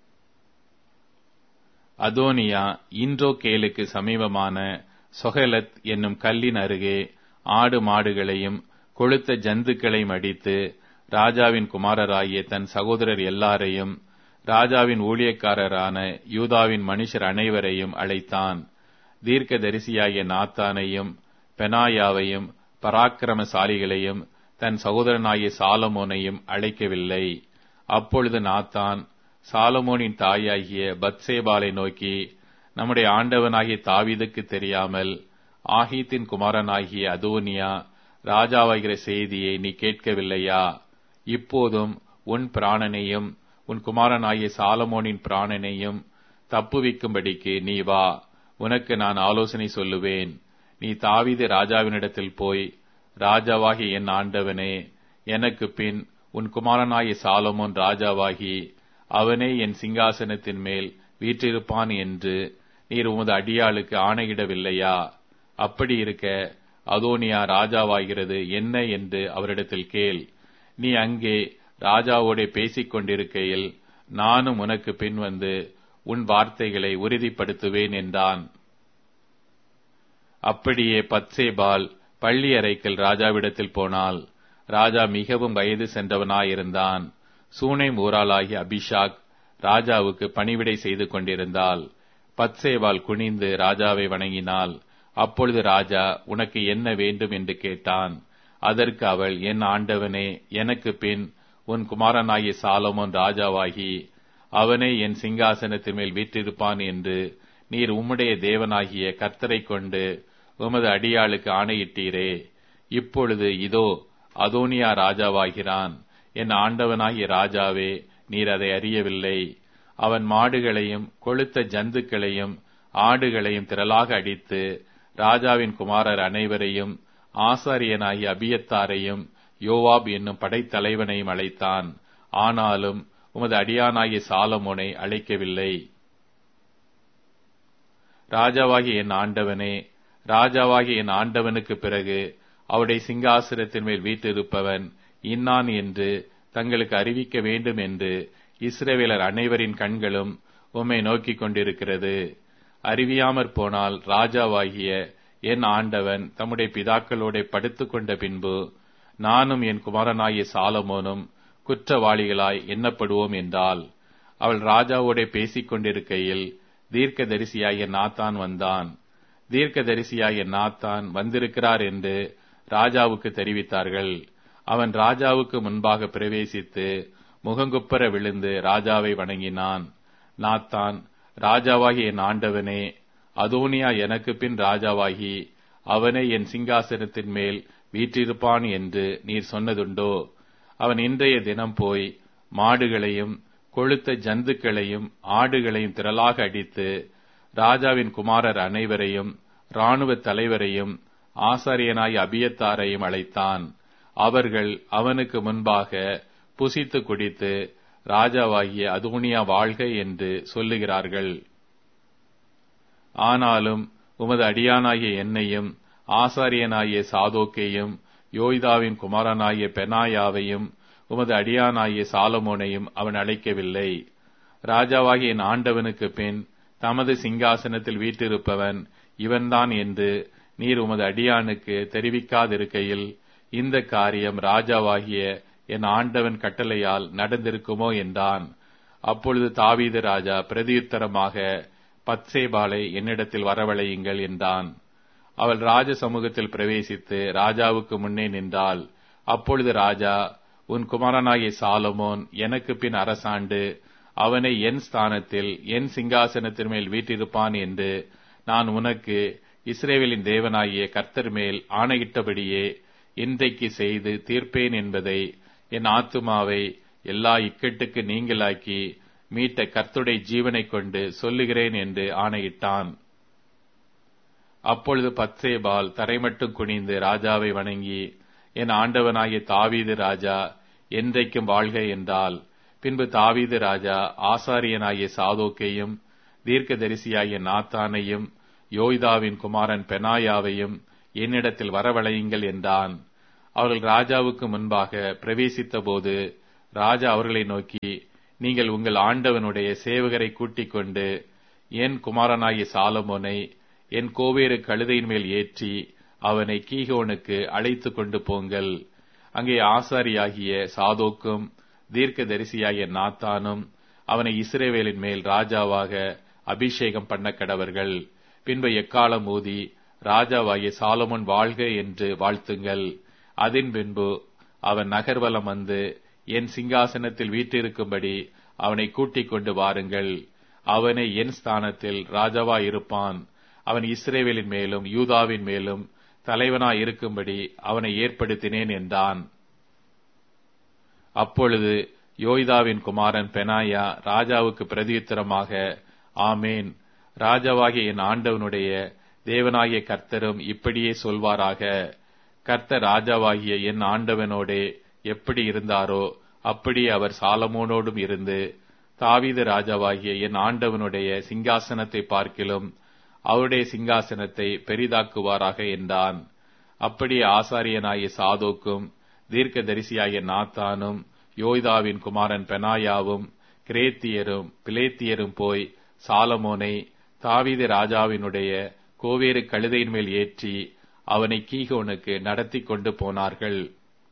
அதோனியா இன்றோ கேலுக்கு சமீபமான சொஹலத் என்னும் கல்லின் அருகே ஆடு மாடுகளையும் கொளுத்த ஜந்துக்களையும் அடித்து ராஜாவின் குமாரராகிய தன் சகோதரர் எல்லாரையும் ராஜாவின் ஊழியக்காரரான யூதாவின் மனுஷர் அனைவரையும் அழைத்தான் தீர்க்க தரிசியாகிய நாத்தானையும் பெனாயாவையும் பராக்கிரமசாலிகளையும் தன் சகோதரனாகிய சாலமோனையும் அழைக்கவில்லை அப்பொழுது நாத்தான் சாலமோனின் தாயாகிய பத்சேபாலை நோக்கி நம்முடைய ஆண்டவனாகிய தாவீதுக்கு தெரியாமல் ஆஹீத்தின் குமாரனாகிய அதோனியா ராஜாவாகிற செய்தியை நீ கேட்கவில்லையா இப்போதும் உன் பிராணனையும் உன் குமாரனாகிய சாலமோனின் பிராணனையும் தப்புவிக்கும்படிக்கு நீ வா உனக்கு நான் ஆலோசனை சொல்லுவேன் நீ தாவீது ராஜாவினிடத்தில் போய் ராஜாவாகிய என் ஆண்டவனே எனக்கு பின் உன் குமாரனாகிய சாலமோன் ராஜாவாகி அவனே என் சிங்காசனத்தின் மேல் வீற்றிருப்பான் என்று நீர் உமது அடியாளுக்கு ஆணையிடவில்லையா அப்படி இருக்க அதோனியா ராஜாவாகிறது என்ன என்று அவரிடத்தில் கேள் நீ அங்கே ராஜாவோட பேசிக் கொண்டிருக்கையில் நானும் உனக்கு பின் வந்து உன் வார்த்தைகளை உறுதிப்படுத்துவேன் என்றான் அப்படியே பத்சேபால் பள்ளி அறைக்கில் ராஜாவிடத்தில் போனால் ராஜா மிகவும் வயது சென்றவனாயிருந்தான் சூனை ஊராளாகிய அபிஷாக் ராஜாவுக்கு பணிவிடை செய்து கொண்டிருந்தாள் பத்சேவால் குனிந்து ராஜாவை வணங்கினாள் அப்பொழுது ராஜா உனக்கு என்ன வேண்டும் என்று கேட்டான் அதற்கு அவள் என் ஆண்டவனே எனக்கு பின் உன் குமாரனாகிய சாலமோன் ராஜாவாகி அவனே என் சிங்காசனத்தின் மேல் வீற்றிருப்பான் என்று நீர் உம்முடைய தேவனாகிய கர்த்தரை கொண்டு உமது அடியாளுக்கு ஆணையிட்டீரே இப்பொழுது இதோ அதோனியா ராஜாவாகிறான் என் ஆண்டவனாகிய ராஜாவே நீர் அதை அறியவில்லை அவன் மாடுகளையும் கொளுத்த ஜந்துக்களையும் ஆடுகளையும் திரளாக அடித்து ராஜாவின் குமாரர் அனைவரையும் ஆசாரியனாகிய அபியத்தாரையும் யோவாப் என்னும் படைத்தலைவனையும் அழைத்தான் ஆனாலும் உமது அடியானாகிய சாலமோனை அழைக்கவில்லை ராஜாவாகிய என் ஆண்டவனே ராஜாவாகிய என் ஆண்டவனுக்கு பிறகு அவருடைய சிங்காசனத்தின் மேல் வீட்டிருப்பவன் இன்னான் என்று தங்களுக்கு அறிவிக்க வேண்டும் என்று இஸ்ரேவேலர் அனைவரின் கண்களும் உம்மை நோக்கிக் கொண்டிருக்கிறது அறிவியாமற் போனால் ராஜாவாகிய என் ஆண்டவன் தம்முடைய பிதாக்களோட படுத்துக் கொண்ட பின்பு நானும் என் குமாரனாகிய சாலமோனும் குற்றவாளிகளாய் எண்ணப்படுவோம் என்றால் அவள் ராஜாவோட பேசிக் கொண்டிருக்கையில் தீர்க்கதரிசியாகிய நாத்தான் வந்தான் தீர்க்கதரிசியாகிய நாத்தான் வந்திருக்கிறார் என்று ராஜாவுக்கு தெரிவித்தார்கள் அவன் ராஜாவுக்கு முன்பாக பிரவேசித்து முகங்குப்பர விழுந்து ராஜாவை வணங்கினான் நாத்தான் ராஜாவாகிய என் ஆண்டவனே அதோனியா எனக்கு பின் ராஜாவாகி அவனே என் சிங்காசனத்தின் மேல் வீற்றிருப்பான் என்று நீர் சொன்னதுண்டோ அவன் இன்றைய தினம் போய் மாடுகளையும் கொளுத்த ஜந்துக்களையும் ஆடுகளையும் திரளாக அடித்து ராஜாவின் குமாரர் அனைவரையும் இராணுவ தலைவரையும் ஆசாரியனாய் அபியத்தாரையும் அழைத்தான் அவர்கள் அவனுக்கு முன்பாக புசித்து குடித்து ராஜாவாகிய அதோனியா வாழ்க என்று சொல்லுகிறார்கள் ஆனாலும் உமது அடியானாகிய என்னையும் ஆசாரியனாகிய சாதோக்கையும் யோய்தாவின் குமாரனாகிய பெனாயாவையும் உமது அடியானாகிய சாலமோனையும் அவன் அழைக்கவில்லை ராஜாவாகிய என் ஆண்டவனுக்கு பின் தமது சிங்காசனத்தில் வீட்டிருப்பவன் இவன்தான் என்று நீர் உமது அடியானுக்கு தெரிவிக்காதிருக்கையில் இந்த காரியம் ராஜாவாகிய என் ஆண்டவன் கட்டளையால் நடந்திருக்குமோ என்றான் அப்பொழுது தாவீது ராஜா பிரதியுத்தரமாக பத்சேபாலை என்னிடத்தில் வரவழையுங்கள் என்றான் அவள் ராஜ சமூகத்தில் பிரவேசித்து ராஜாவுக்கு முன்னே நின்றாள் அப்பொழுது ராஜா உன் குமாரனாகிய சாலமோன் எனக்கு பின் அரசாண்டு அவனை என் ஸ்தானத்தில் என் சிங்காசனத்தின் மேல் வீட்டிருப்பான் என்று நான் உனக்கு இஸ்ரேவேலின் தேவனாகிய கர்த்தர் மேல் ஆணையிட்டபடியே இன்றைக்கு செய்து தீர்ப்பேன் என்பதை என் ஆத்துமாவை எல்லா இக்கட்டுக்கு நீங்களாக்கி மீட்ட கர்த்துடைய ஜீவனைக் கொண்டு சொல்லுகிறேன் என்று ஆணையிட்டான் அப்பொழுது பத்சேபால் தரைமட்டும் குனிந்து ராஜாவை வணங்கி என் ஆண்டவனாகிய தாவீது ராஜா என்றைக்கும் வாழ்க என்றால் பின்பு தாவீது ராஜா ஆசாரியனாகிய சாதோக்கையும் தீர்க்கதரிசியாகிய நாத்தானையும் யோய்தாவின் குமாரன் பெனாயாவையும் என்னிடத்தில் வரவழையுங்கள் என்றான் அவர்கள் ராஜாவுக்கு முன்பாக பிரவேசித்தபோது ராஜா அவர்களை நோக்கி நீங்கள் உங்கள் ஆண்டவனுடைய சேவகரை கூட்டிக் கொண்டு என் குமாரனாகிய சாலமோனை என் கோவேறு கழுதையின் மேல் ஏற்றி அவனை கீகோனுக்கு அழைத்து கொண்டு போங்கள் அங்கே ஆசாரியாகிய சாதோக்கும் தீர்க்கதரிசியாகிய நாத்தானும் அவனை இஸ்ரேவேலின் மேல் ராஜாவாக அபிஷேகம் பண்ண கடவர்கள் பின்பு எக்காலம் ஊதி ராஜாவாகிய சாலமோன் வாழ்க என்று வாழ்த்துங்கள் அதன் பின்பு அவன் நகர்வலம் வந்து என் சிங்காசனத்தில் வீற்றிருக்கும்படி அவனை கூட்டிக் கொண்டு வாருங்கள் அவனை என் ஸ்தானத்தில் ராஜாவாய் இருப்பான் அவன் இஸ்ரேவேலின் மேலும் யூதாவின் மேலும் தலைவனாய் இருக்கும்படி அவனை ஏற்படுத்தினேன் என்றான் அப்பொழுது யோய்தாவின் குமாரன் பெனாயா ராஜாவுக்கு பிரதியுத்தரமாக ஆமேன் ராஜாவாகிய என் ஆண்டவனுடைய தேவனாகிய கர்த்தரும் இப்படியே சொல்வாராக கர்த்தர் ராஜாவாகிய என் ஆண்டவனோடே எப்படி இருந்தாரோ அப்படி அவர் சாலமோனோடும் இருந்து தாவீது ராஜாவாகிய என் ஆண்டவனுடைய சிங்காசனத்தை பார்க்கிலும் அவருடைய சிங்காசனத்தை பெரிதாக்குவாராக என்றான் அப்படி ஆசாரியனாகிய சாதோக்கும் தீர்க்கதரிசியாகிய நாத்தானும் யோய்தாவின் குமாரன் பெனாயாவும் கிரேத்தியரும் பிலேத்தியரும் போய் சாலமோனை தாவீது ராஜாவினுடைய கோவேறு கழுதையின் மேல் ஏற்றி அவனை கீகோனுக்கு நடத்தி கொண்டு போனார்கள்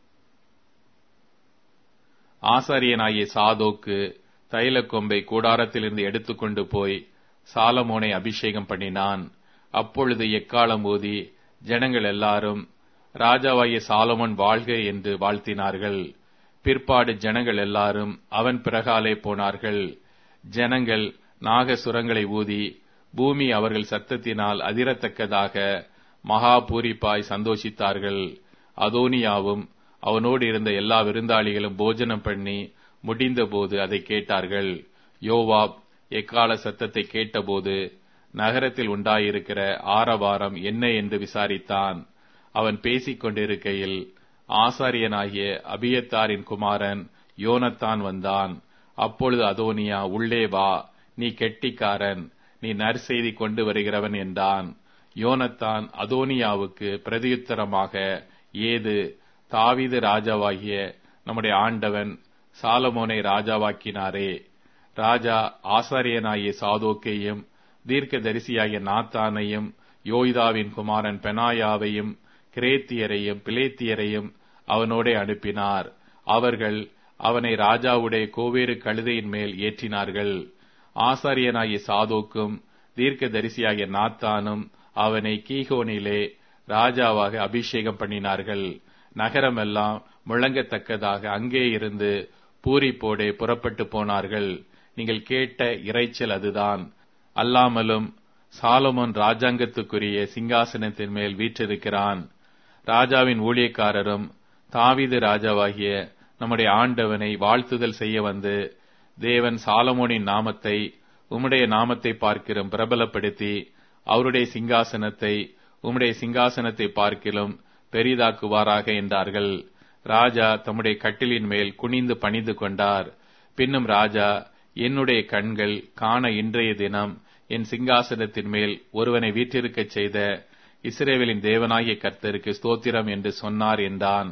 ஆசாரியனாகிய சாதோக்கு தைல கொம்பை கூடாரத்திலிருந்து எடுத்துக்கொண்டு போய் சாலமோனை அபிஷேகம் பண்ணினான் அப்பொழுது எக்காலம் ஊதி ஜனங்கள் எல்லாரும் ராஜாவாகிய சாலமோன் வாழ்க என்று வாழ்த்தினார்கள் பிற்பாடு ஜனங்கள் எல்லாரும் அவன் பிறகாலே போனார்கள் ஜனங்கள் நாகசுரங்களை ஊதி பூமி அவர்கள் சத்தத்தினால் அதிரத்தக்கதாக மகா பூரிப்பாய் சந்தோஷித்தார்கள் அதோனியாவும் அவனோடு இருந்த எல்லா விருந்தாளிகளும் போஜனம் பண்ணி முடிந்தபோது அதை கேட்டார்கள் யோவாப் எக்கால சத்தத்தை கேட்டபோது நகரத்தில் உண்டாயிருக்கிற ஆரவாரம் என்ன என்று விசாரித்தான் அவன் பேசிக் கொண்டிருக்கையில் ஆசாரியனாகிய அபியத்தாரின் குமாரன் யோனத்தான் வந்தான் அப்பொழுது அதோனியா உள்ளே வா நீ கெட்டிக்காரன் நீ நற்செய்தி கொண்டு வருகிறவன் என்றான் யோனத்தான் அதோனியாவுக்கு பிரதியுத்தரமாக ஏது தாவீது ராஜாவாகிய நம்முடைய ஆண்டவன் சாலமோனை ராஜாவாக்கினாரே ராஜா ஆசாரியனாகிய சாதோக்கையும் தீர்க்கதரிசியாகிய நாத்தானையும் யோய்தாவின் குமாரன் பெனாயாவையும் கிரேத்தியரையும் பிலேத்தியரையும் அவனோடே அனுப்பினார் அவர்கள் அவனை ராஜாவுடைய கோவேறு கழுதையின் மேல் ஏற்றினார்கள் ஆசாரியனாகிய சாதோக்கும் தீர்க்கதரிசியாகிய நாத்தானும் அவனை கீகோனிலே ராஜாவாக அபிஷேகம் பண்ணினார்கள் நகரமெல்லாம் முழங்கத்தக்கதாக அங்கே இருந்து பூரிப்போடே புறப்பட்டு போனார்கள் நீங்கள் கேட்ட இறைச்சல் அதுதான் அல்லாமலும் சாலமோன் ராஜாங்கத்துக்குரிய சிங்காசனத்தின் மேல் வீற்றிருக்கிறான் ராஜாவின் ஊழியக்காரரும் தாவீது ராஜாவாகிய நம்முடைய ஆண்டவனை வாழ்த்துதல் செய்ய வந்து தேவன் சாலமோனின் நாமத்தை உம்முடைய நாமத்தை பார்க்கிலும் பிரபலப்படுத்தி அவருடைய சிங்காசனத்தை உம்முடைய சிங்காசனத்தை பார்க்கிலும் பெரிதாக்குவாராக என்றார்கள் ராஜா தம்முடைய கட்டிலின் மேல் குனிந்து பணிந்து கொண்டார் பின்னும் ராஜா என்னுடைய கண்கள் காண இன்றைய தினம் என் சிங்காசனத்தின் மேல் ஒருவனை வீற்றிருக்கச் செய்த இஸ்ரேவேலின் தேவனாகிய கர்த்தருக்கு ஸ்தோத்திரம் என்று சொன்னார் என்றான்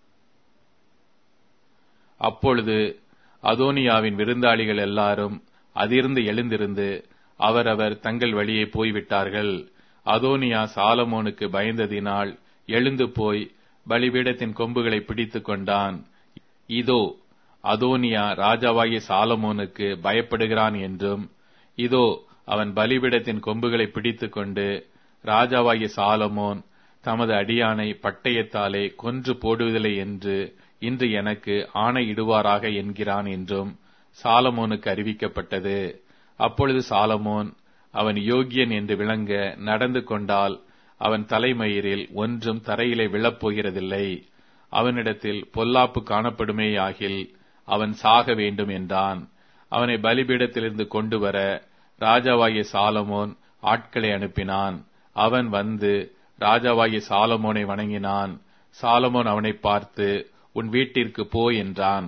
அப்பொழுது அதோனியாவின் விருந்தாளிகள் எல்லாரும் அதிர்ந்து எழுந்திருந்து அவரவர் தங்கள் வழியே போய்விட்டார்கள் அதோனியா சாலமோனுக்கு பயந்ததினால் எழுந்து போய் பலிபீடத்தின் கொம்புகளை பிடித்துக் கொண்டான் இதோ அதோனியா ராஜாவாகிய சாலமோனுக்கு பயப்படுகிறான் என்றும் இதோ அவன் பலிபீடத்தின் கொம்புகளை பிடித்துக் கொண்டு ராஜாவாகிய சாலமோன் தமது அடியானை பட்டயத்தாலே கொன்று போடுவதில்லை என்று இன்று எனக்கு ஆணையிடுவாராக என்கிறான் என்றும் சாலமோனுக்கு அறிவிக்கப்பட்டது அப்பொழுது சாலமோன் அவன் யோகியன் என்று விளங்க நடந்து கொண்டால் அவன் தலைமயிரில் ஒன்றும் தரையிலே விழப்போகிறதில்லை அவனிடத்தில் பொல்லாப்பு காணப்படுமேயாகில் அவன் சாக வேண்டும் என்றான் அவனை பலிபீடத்திலிருந்து கொண்டு வர ராஜாவாகிய சாலமோன் ஆட்களை அனுப்பினான் அவன் வந்து ராஜாவாகிய சாலமோனை வணங்கினான் சாலமோன் அவனை பார்த்து உன் வீட்டிற்கு போ என்றான்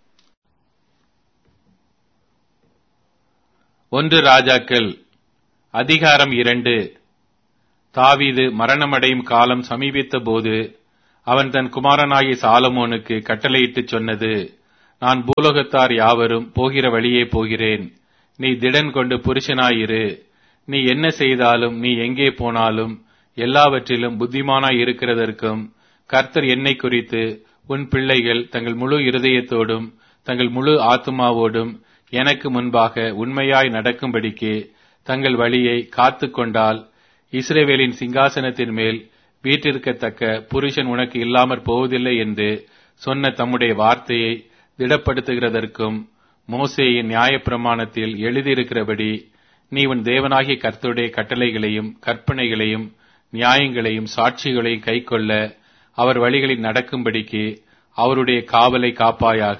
ஒன்று ராஜாக்கள் அதிகாரம் இரண்டு தாவீது மரணமடையும் காலம் சமீபித்த போது அவன் தன் குமாரனாகிய சாலமோனுக்கு கட்டளையிட்டுச் சொன்னது நான் பூலோகத்தார் யாவரும் போகிற வழியே போகிறேன் நீ திடன் கொண்டு புருஷனாயிரு நீ என்ன செய்தாலும் நீ எங்கே போனாலும் எல்லாவற்றிலும் புத்திமானாய் இருக்கிறதற்கும் கர்த்தர் என்னை குறித்து உன் பிள்ளைகள் தங்கள் முழு இருதயத்தோடும் தங்கள் முழு ஆத்துமாவோடும் எனக்கு முன்பாக உண்மையாய் நடக்கும்படிக்கு தங்கள் வழியை காத்து கொண்டால் இஸ்ரேவேலின் சிங்காசனத்தின் மேல் வீற்றிருக்கத்தக்க புருஷன் உனக்கு இல்லாமற் போவதில்லை என்று சொன்ன தம்முடைய வார்த்தையை திடப்படுத்துகிறதற்கும் மோசேயின் நியாயப்பிரமாணத்தில் எழுதியிருக்கிறபடி நீ உன் தேவனாகிய கர்த்தருடைய கட்டளைகளையும் கற்பனைகளையும் நியாயங்களையும் சாட்சிகளையும் கைக்கொள்ள அவர் வழிகளில் நடக்கும்படிக்கு அவருடைய காவலை காப்பாயாக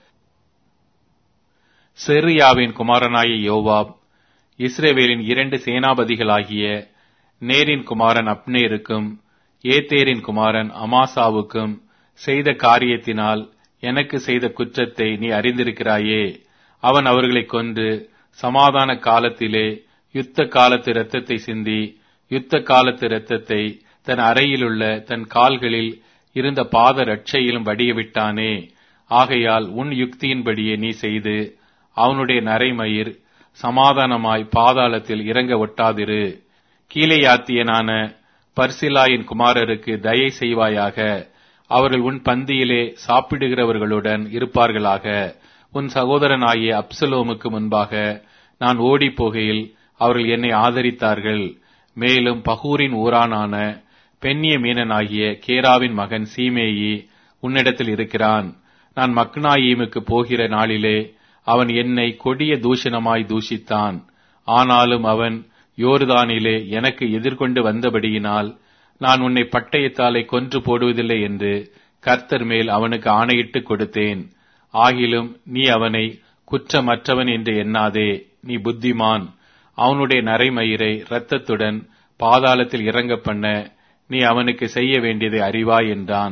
செரியாவின் குமாரனாகிய யோவாப் இஸ்ரேவேலின் இரண்டு சேனாபதிகளாகிய நேரின் குமாரன் அப்னேருக்கும் ஏத்தேரின் குமாரன் அமாசாவுக்கும் செய்த காரியத்தினால் எனக்கு செய்த குற்றத்தை நீ அறிந்திருக்கிறாயே அவன் அவர்களை கொன்று சமாதான காலத்திலே யுத்த காலத்து இரத்தத்தை சிந்தி யுத்த காலத்து இரத்தத்தை தன் அறையிலுள்ள தன் கால்களில் இருந்த பாத ரட்சையிலும் வடிய விட்டானே ஆகையால் உன் யுக்தியின்படியே நீ செய்து அவனுடைய நரைமயிர் சமாதானமாய் பாதாளத்தில் இறங்க ஒட்டாதிரு கீழையாத்தியனான பர்சிலாயின் குமாரருக்கு தயை செய்வாயாக அவர்கள் உன் பந்தியிலே சாப்பிடுகிறவர்களுடன் இருப்பார்களாக உன் சகோதரனாகிய அப்சலோமுக்கு முன்பாக நான் ஓடிப் போகையில் அவர்கள் என்னை ஆதரித்தார்கள் மேலும் பகூரின் ஊரானான பெண்ணிய மீனனாகிய கேராவின் மகன் சீமேயி உன்னிடத்தில் இருக்கிறான் நான் மக்னாயீமுக்கு போகிற நாளிலே அவன் என்னை கொடிய தூஷணமாய் தூஷித்தான் ஆனாலும் அவன் யோர்தானிலே எனக்கு எதிர்கொண்டு வந்தபடியினால் நான் உன்னை பட்டயத்தாலே கொன்று போடுவதில்லை என்று கர்த்தர் மேல் அவனுக்கு ஆணையிட்டு கொடுத்தேன் ஆகிலும் நீ அவனை குற்றமற்றவன் என்று எண்ணாதே நீ புத்திமான் அவனுடைய நரைமயிரை இரத்தத்துடன் பாதாளத்தில் இறங்க பண்ண நீ அவனுக்கு செய்ய வேண்டியதை அறிவாய் என்றான்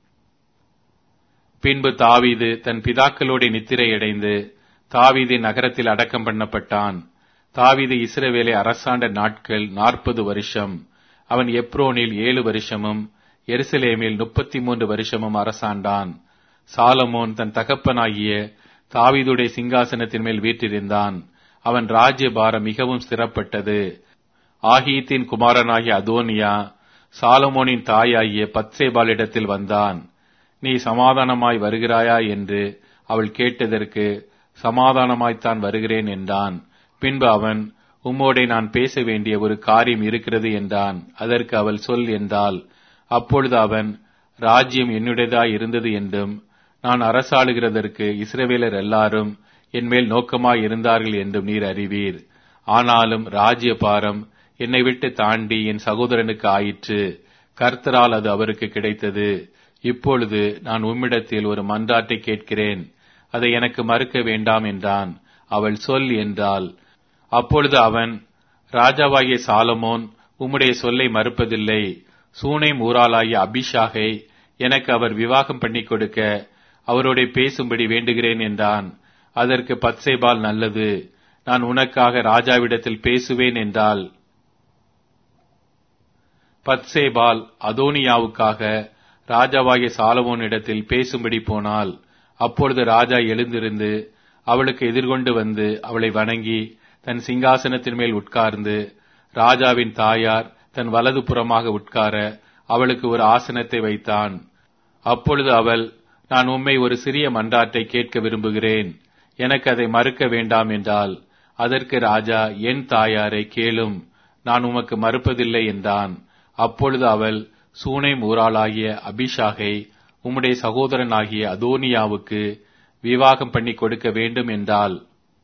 பின்பு தாவீது தன் பிதாக்களோட நித்திரையடைந்து தாவீது நகரத்தில் அடக்கம் பண்ணப்பட்டான் தாவீது இஸ்ரவேலை அரசாண்ட நாட்கள் நாற்பது வருஷம் அவன் எப்ரோனில் ஏழு வருஷமும் எருசலேமில் முப்பத்தி மூன்று வருஷமும் அரசாண்டான் சாலமோன் தன் தகப்பனாகிய தாவீதுடைய சிங்காசனத்தின் மேல் வீற்றிருந்தான் அவன் ராஜ்யபாரம் மிகவும் ஸ்திரப்பட்டது ஆகீத்தின் குமாரனாகிய அதோனியா சாலமோனின் தாயாகிய பத்சேபாலிடத்தில் வந்தான் நீ சமாதானமாய் வருகிறாயா என்று அவள் கேட்டதற்கு சமாதானமாய்த்தான் வருகிறேன் என்றான் பின்பு அவன் உம்மோடே நான் பேச வேண்டிய ஒரு காரியம் இருக்கிறது என்றான் அதற்கு அவள் சொல் என்றால் அப்பொழுது அவன் ராஜ்யம் என்னுடையதாய் இருந்தது என்றும் நான் அரசாளுகிறதற்கு இஸ்ரவேலர் எல்லாரும் என்மேல் நோக்கமாய் இருந்தார்கள் என்றும் நீர் அறிவீர் ஆனாலும் ராஜ்ய பாரம் என்னை விட்டு தாண்டி என் சகோதரனுக்கு ஆயிற்று கர்த்தரால் அது அவருக்கு கிடைத்தது இப்பொழுது நான் உம்மிடத்தில் ஒரு மன்றாட்டை கேட்கிறேன் அதை எனக்கு மறுக்க வேண்டாம் என்றான் அவள் சொல் என்றாள் அப்பொழுது அவன் ராஜாவாகிய சாலமோன் உம்முடைய சொல்லை மறுப்பதில்லை சூனை ஊராளாகிய அபிஷாகை எனக்கு அவர் விவாகம் பண்ணி கொடுக்க அவரோட பேசும்படி வேண்டுகிறேன் என்றான் அதற்கு பத்சேபால் நல்லது நான் உனக்காக ராஜாவிடத்தில் பேசுவேன் என்றால் பத்சேபால் அதோனியாவுக்காக ராஜாவாகிய சாலமோனிடத்தில் பேசும்படி போனாள் அப்பொழுது ராஜா எழுந்திருந்து அவளுக்கு எதிர்கொண்டு வந்து அவளை வணங்கி தன் சிங்காசனத்தின் மேல் உட்கார்ந்து ராஜாவின் தாயார் தன் வலது புறமாக உட்கார அவளுக்கு ஒரு ஆசனத்தை வைத்தான் அப்பொழுது அவள் நான் உம்மை ஒரு சிறிய மன்றாட்டை கேட்க விரும்புகிறேன் எனக்கு அதை மறுக்க வேண்டாம் என்றால் அதற்கு ராஜா என் தாயாரை கேளும் நான் உமக்கு மறுப்பதில்லை என்றான் அப்பொழுது அவள் சூனை ஊராளாகிய அபிஷாகை உம்முடைய சகோதரனாகிய அதோனியாவுக்கு விவாகம் பண்ணி கொடுக்க வேண்டும் என்றால்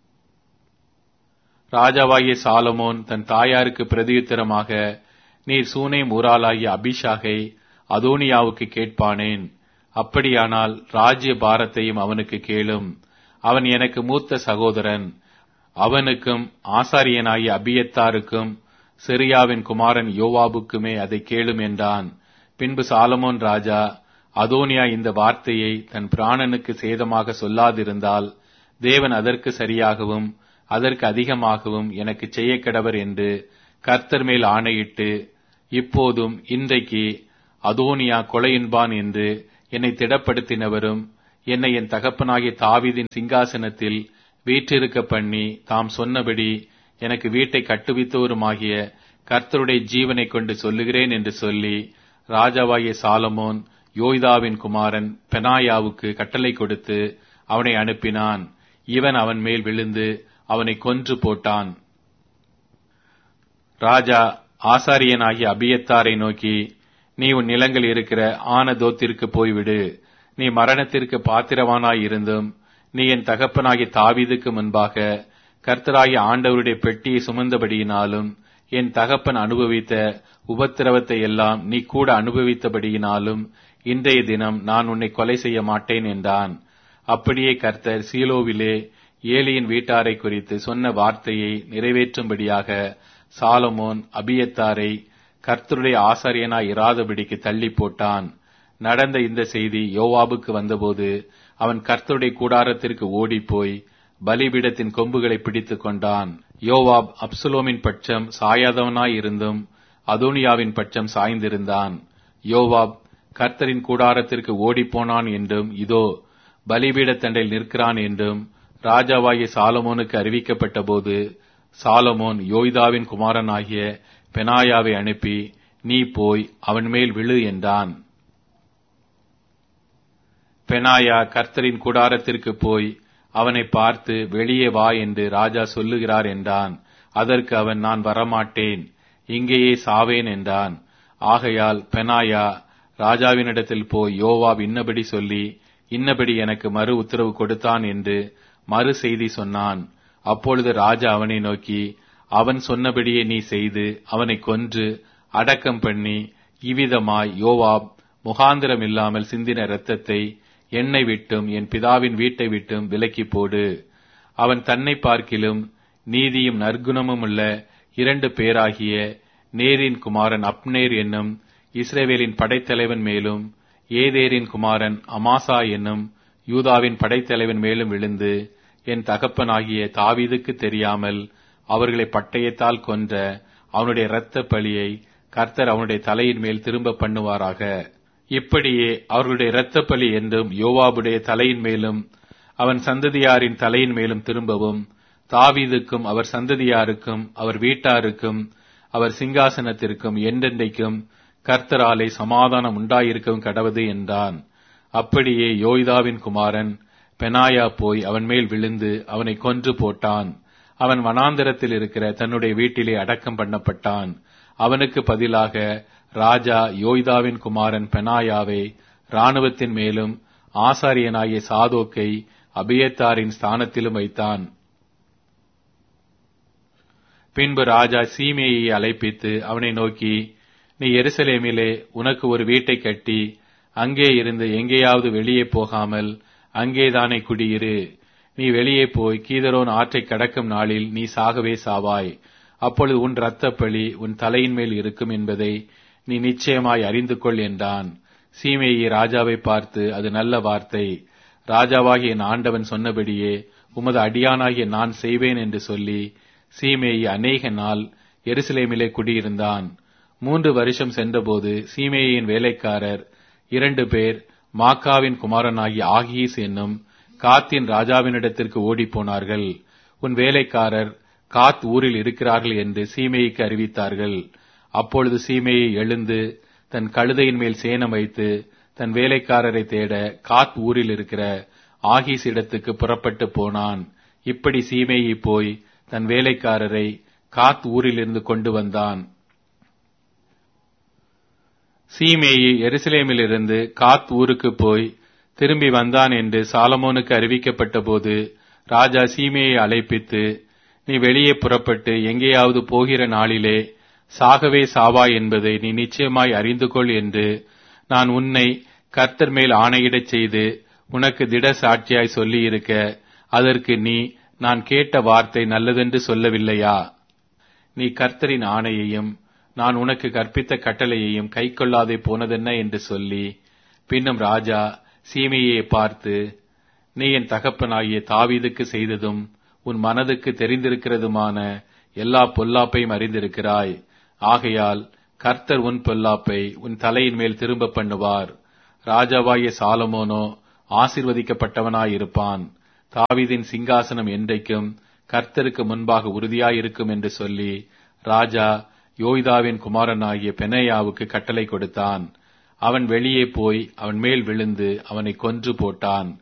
ராஜாவாகிய சாலமோன் தன் தாயாருக்கு பிரதியுத்தரமாக நீர் சூனை ஊராளாகிய அபிஷாகை அதோனியாவுக்கு கேட்பானேன் அப்படியானால் ராஜ்ய பாரத்தையும் அவனுக்கு கேளும் அவன் எனக்கு மூத்த சகோதரன் அவனுக்கும் ஆசாரியனாகிய அபியத்தாருக்கும் சிரியாவின் குமாரன் யோவாபுக்குமே அதை கேளும் என்றான் பின்பு சாலமோன் ராஜா அதோனியா இந்த வார்த்தையை தன் பிராணனுக்கு சேதமாக சொல்லாதிருந்தால் தேவன் அதற்கு சரியாகவும் அதற்கு அதிகமாகவும் எனக்கு செய்ய கடவர் என்று கர்த்தர் மேல் ஆணையிட்டு இப்போதும் இன்றைக்கு அதோனியா கொலையின்பான் என்று என்னை திடப்படுத்தினவரும் என்னை என் தகப்பனாகிய தாவீதின் சிங்காசனத்தில் வீற்றிருக்க பண்ணி தாம் சொன்னபடி எனக்கு வீட்டை கட்டுவித்தவருமாகிய கர்த்தருடைய ஜீவனை கொண்டு சொல்லுகிறேன் என்று சொல்லி ராஜாவாகிய சாலமோன் யோய்தாவின் குமாரன் பெனாயாவுக்கு கட்டளை கொடுத்து அவனை அனுப்பினான் இவன் அவன் மேல் விழுந்து அவனை கொன்று போட்டான் ராஜா ஆசாரியனாகிய அபியத்தாரை நோக்கி நீ உன் நிலங்கள் இருக்கிற ஆனதோத்திற்கு போய்விடு நீ மரணத்திற்கு பாத்திரவானாய் இருந்தும் நீ என் தகப்பனாகிய தாவீதுக்கு முன்பாக கர்த்தராகிய ஆண்டவருடைய பெட்டியை சுமந்தபடியினாலும் என் தகப்பன் அனுபவித்த உபத்திரவத்தை எல்லாம் நீ கூட அனுபவித்தபடியினாலும் இன்றைய தினம் நான் உன்னை கொலை செய்ய மாட்டேன் என்றான் அப்படியே கர்த்தர் சீலோவிலே ஏலியின் வீட்டாரை குறித்து சொன்ன வார்த்தையை நிறைவேற்றும்படியாக சாலமோன் அபியத்தாரை கர்த்தருடைய ஆசாரியனாய் இராதபடிக்கு தள்ளி போட்டான் நடந்த இந்த செய்தி யோவாபுக்கு வந்தபோது அவன் கர்த்தருடைய கூடாரத்திற்கு ஓடிப்போய் பலிபீடத்தின் கொம்புகளை பிடித்துக் கொண்டான் யோவாப் அப்சுலோமின் பட்சம் சாயாதவனாய் இருந்தும் அதோனியாவின் பட்சம் சாய்ந்திருந்தான் யோவாப் கர்த்தரின் கூடாரத்திற்கு ஓடிப்போனான் என்றும் இதோ பலிபீடத்தண்டையில் நிற்கிறான் என்றும் ராஜாவாகிய சாலமோனுக்கு அறிவிக்கப்பட்ட போது சாலமோன் யோய்தாவின் குமாரனாகிய பெனாயாவை அனுப்பி நீ போய் அவன் மேல் விழு என்றான் பெனாயா கர்த்தரின் கூடாரத்திற்கு போய் அவனை பார்த்து வெளியே வா என்று ராஜா சொல்லுகிறார் என்றான் அதற்கு அவன் நான் வரமாட்டேன் இங்கேயே சாவேன் என்றான் ஆகையால் பெனாயா ராஜாவினிடத்தில் போய் யோவாப் இன்னபடி சொல்லி இன்னபடி எனக்கு மறு உத்தரவு கொடுத்தான் என்று மறு செய்தி சொன்னான் அப்பொழுது ராஜா அவனை நோக்கி அவன் சொன்னபடியே நீ செய்து அவனை கொன்று அடக்கம் பண்ணி இவ்விதமாய் யோவாப் முகாந்திரம் இல்லாமல் சிந்தின இரத்தத்தை என்னை விட்டும் என் பிதாவின் வீட்டை விட்டும் விலக்கி போடு அவன் தன்னை பார்க்கிலும் நீதியும் நற்குணமும் உள்ள இரண்டு பேராகிய நேரின் குமாரன் அப்னேர் என்னும் இஸ்ரேவேலின் படைத்தலைவன் மேலும் ஏதேரின் குமாரன் அமாசா என்னும் யூதாவின் படைத்தலைவன் மேலும் விழுந்து என் தகப்பனாகிய தாவீதுக்கு தெரியாமல் அவர்களை பட்டயத்தால் கொன்ற அவனுடைய இரத்த பலியை கர்த்தர் அவனுடைய தலையின் மேல் திரும்ப பண்ணுவாராக இப்படியே அவர்களுடைய இரத்த பலி என்றும் யோவாபுடைய தலையின் மேலும் அவன் சந்ததியாரின் தலையின் மேலும் திரும்பவும் தாவீதுக்கும் அவர் சந்ததியாருக்கும் அவர் வீட்டாருக்கும் அவர் சிங்காசனத்திற்கும் என்றென்றைக்கும் கர்த்தராலே சமாதானம் உண்டாயிருக்கவும் கடவது என்றான் அப்படியே யோய்தாவின் குமாரன் பெனாயா போய் அவன் மேல் விழுந்து அவனை கொன்று போட்டான் அவன் வனாந்திரத்தில் இருக்கிற தன்னுடைய வீட்டிலே அடக்கம் பண்ணப்பட்டான் அவனுக்கு பதிலாக ராஜா யோய்தாவின் குமாரன் பெனாயாவை இராணுவத்தின் மேலும் ஆசாரியனாகிய சாதோக்கை அபியத்தாரின் ஸ்தானத்திலும் வைத்தான் பின்பு ராஜா சீமேயை அழைப்பித்து அவனை நோக்கி நீ எருசலேமிலே உனக்கு ஒரு வீட்டை கட்டி அங்கே இருந்து எங்கேயாவது வெளியே போகாமல் அங்கேதானே குடியிரு நீ வெளியே போய் கீதரோன் ஆற்றை கடக்கும் நாளில் நீ சாகவே சாவாய் அப்பொழுது உன் இரத்தப்பழி உன் தலையின் மேல் இருக்கும் என்பதை நீ நிச்சயமாய் அறிந்து கொள் என்றான் சீமேயி ராஜாவை பார்த்து அது நல்ல வார்த்தை ராஜாவாகிய என் ஆண்டவன் சொன்னபடியே உமது அடியானாகிய நான் செய்வேன் என்று சொல்லி சீமேயி அநேக நாள் எருசலேமிலே குடியிருந்தான் மூன்று வருஷம் சென்றபோது சீமேயின் வேலைக்காரர் இரண்டு பேர் மாக்காவின் குமாரனாகிய ஆகீஸ் என்னும் காத்தின் ராஜாவினிடத்திற்கு ஓடிப்போனார்கள் உன் வேலைக்காரர் காத் ஊரில் இருக்கிறார்கள் என்று சீமேய்க்கு அறிவித்தார்கள் அப்பொழுது சீமேயை எழுந்து தன் கழுதையின் மேல் சேனம் வைத்து தன் வேலைக்காரரை தேட காத் ஊரில் இருக்கிற ஆகீஸ் இடத்துக்கு புறப்பட்டு போனான் இப்படி சீமேயி போய் தன் வேலைக்காரரை காத் ஊரிலிருந்து கொண்டு வந்தான் சீமேயி எருசலேமிலிருந்து காத் ஊருக்கு போய் திரும்பி வந்தான் என்று சாலமோனுக்கு அறிவிக்கப்பட்ட போது ராஜா சீமேயை அழைப்பித்து நீ வெளியே புறப்பட்டு எங்கேயாவது போகிற நாளிலே சாகவே சாவா என்பதை நீ நிச்சயமாய் அறிந்து கொள் என்று நான் உன்னை கர்த்தர் மேல் ஆணையிடச் செய்து உனக்கு திட சாட்சியாய் சொல்லியிருக்க அதற்கு நீ நான் கேட்ட வார்த்தை நல்லதென்று சொல்லவில்லையா நீ கர்த்தரின் ஆணையையும் நான் உனக்கு கற்பித்த கட்டளையையும் கைக்கொள்ளாதே போனதென்ன என்று சொல்லி பின்னும் ராஜா சீமையை பார்த்து நீ என் தகப்பனாகிய தாவீதுக்கு செய்ததும் உன் மனதுக்கு தெரிந்திருக்கிறதுமான எல்லா பொல்லாப்பையும் அறிந்திருக்கிறாய் ஆகையால் கர்த்தர் உன் பொல்லாப்பை உன் தலையின் மேல் திரும்ப பண்ணுவார் ராஜாவாகிய சாலமோனோ ஆசிர்வதிக்கப்பட்டவனாயிருப்பான் தாவீதின் சிங்காசனம் என்றைக்கும் கர்த்தருக்கு முன்பாக உறுதியாயிருக்கும் என்று சொல்லி ராஜா யோய்தாவின் குமாரனாகிய பெனையாவுக்கு கட்டளை கொடுத்தான் அவன் வெளியே போய் அவன் மேல் விழுந்து அவனை கொன்று போட்டான்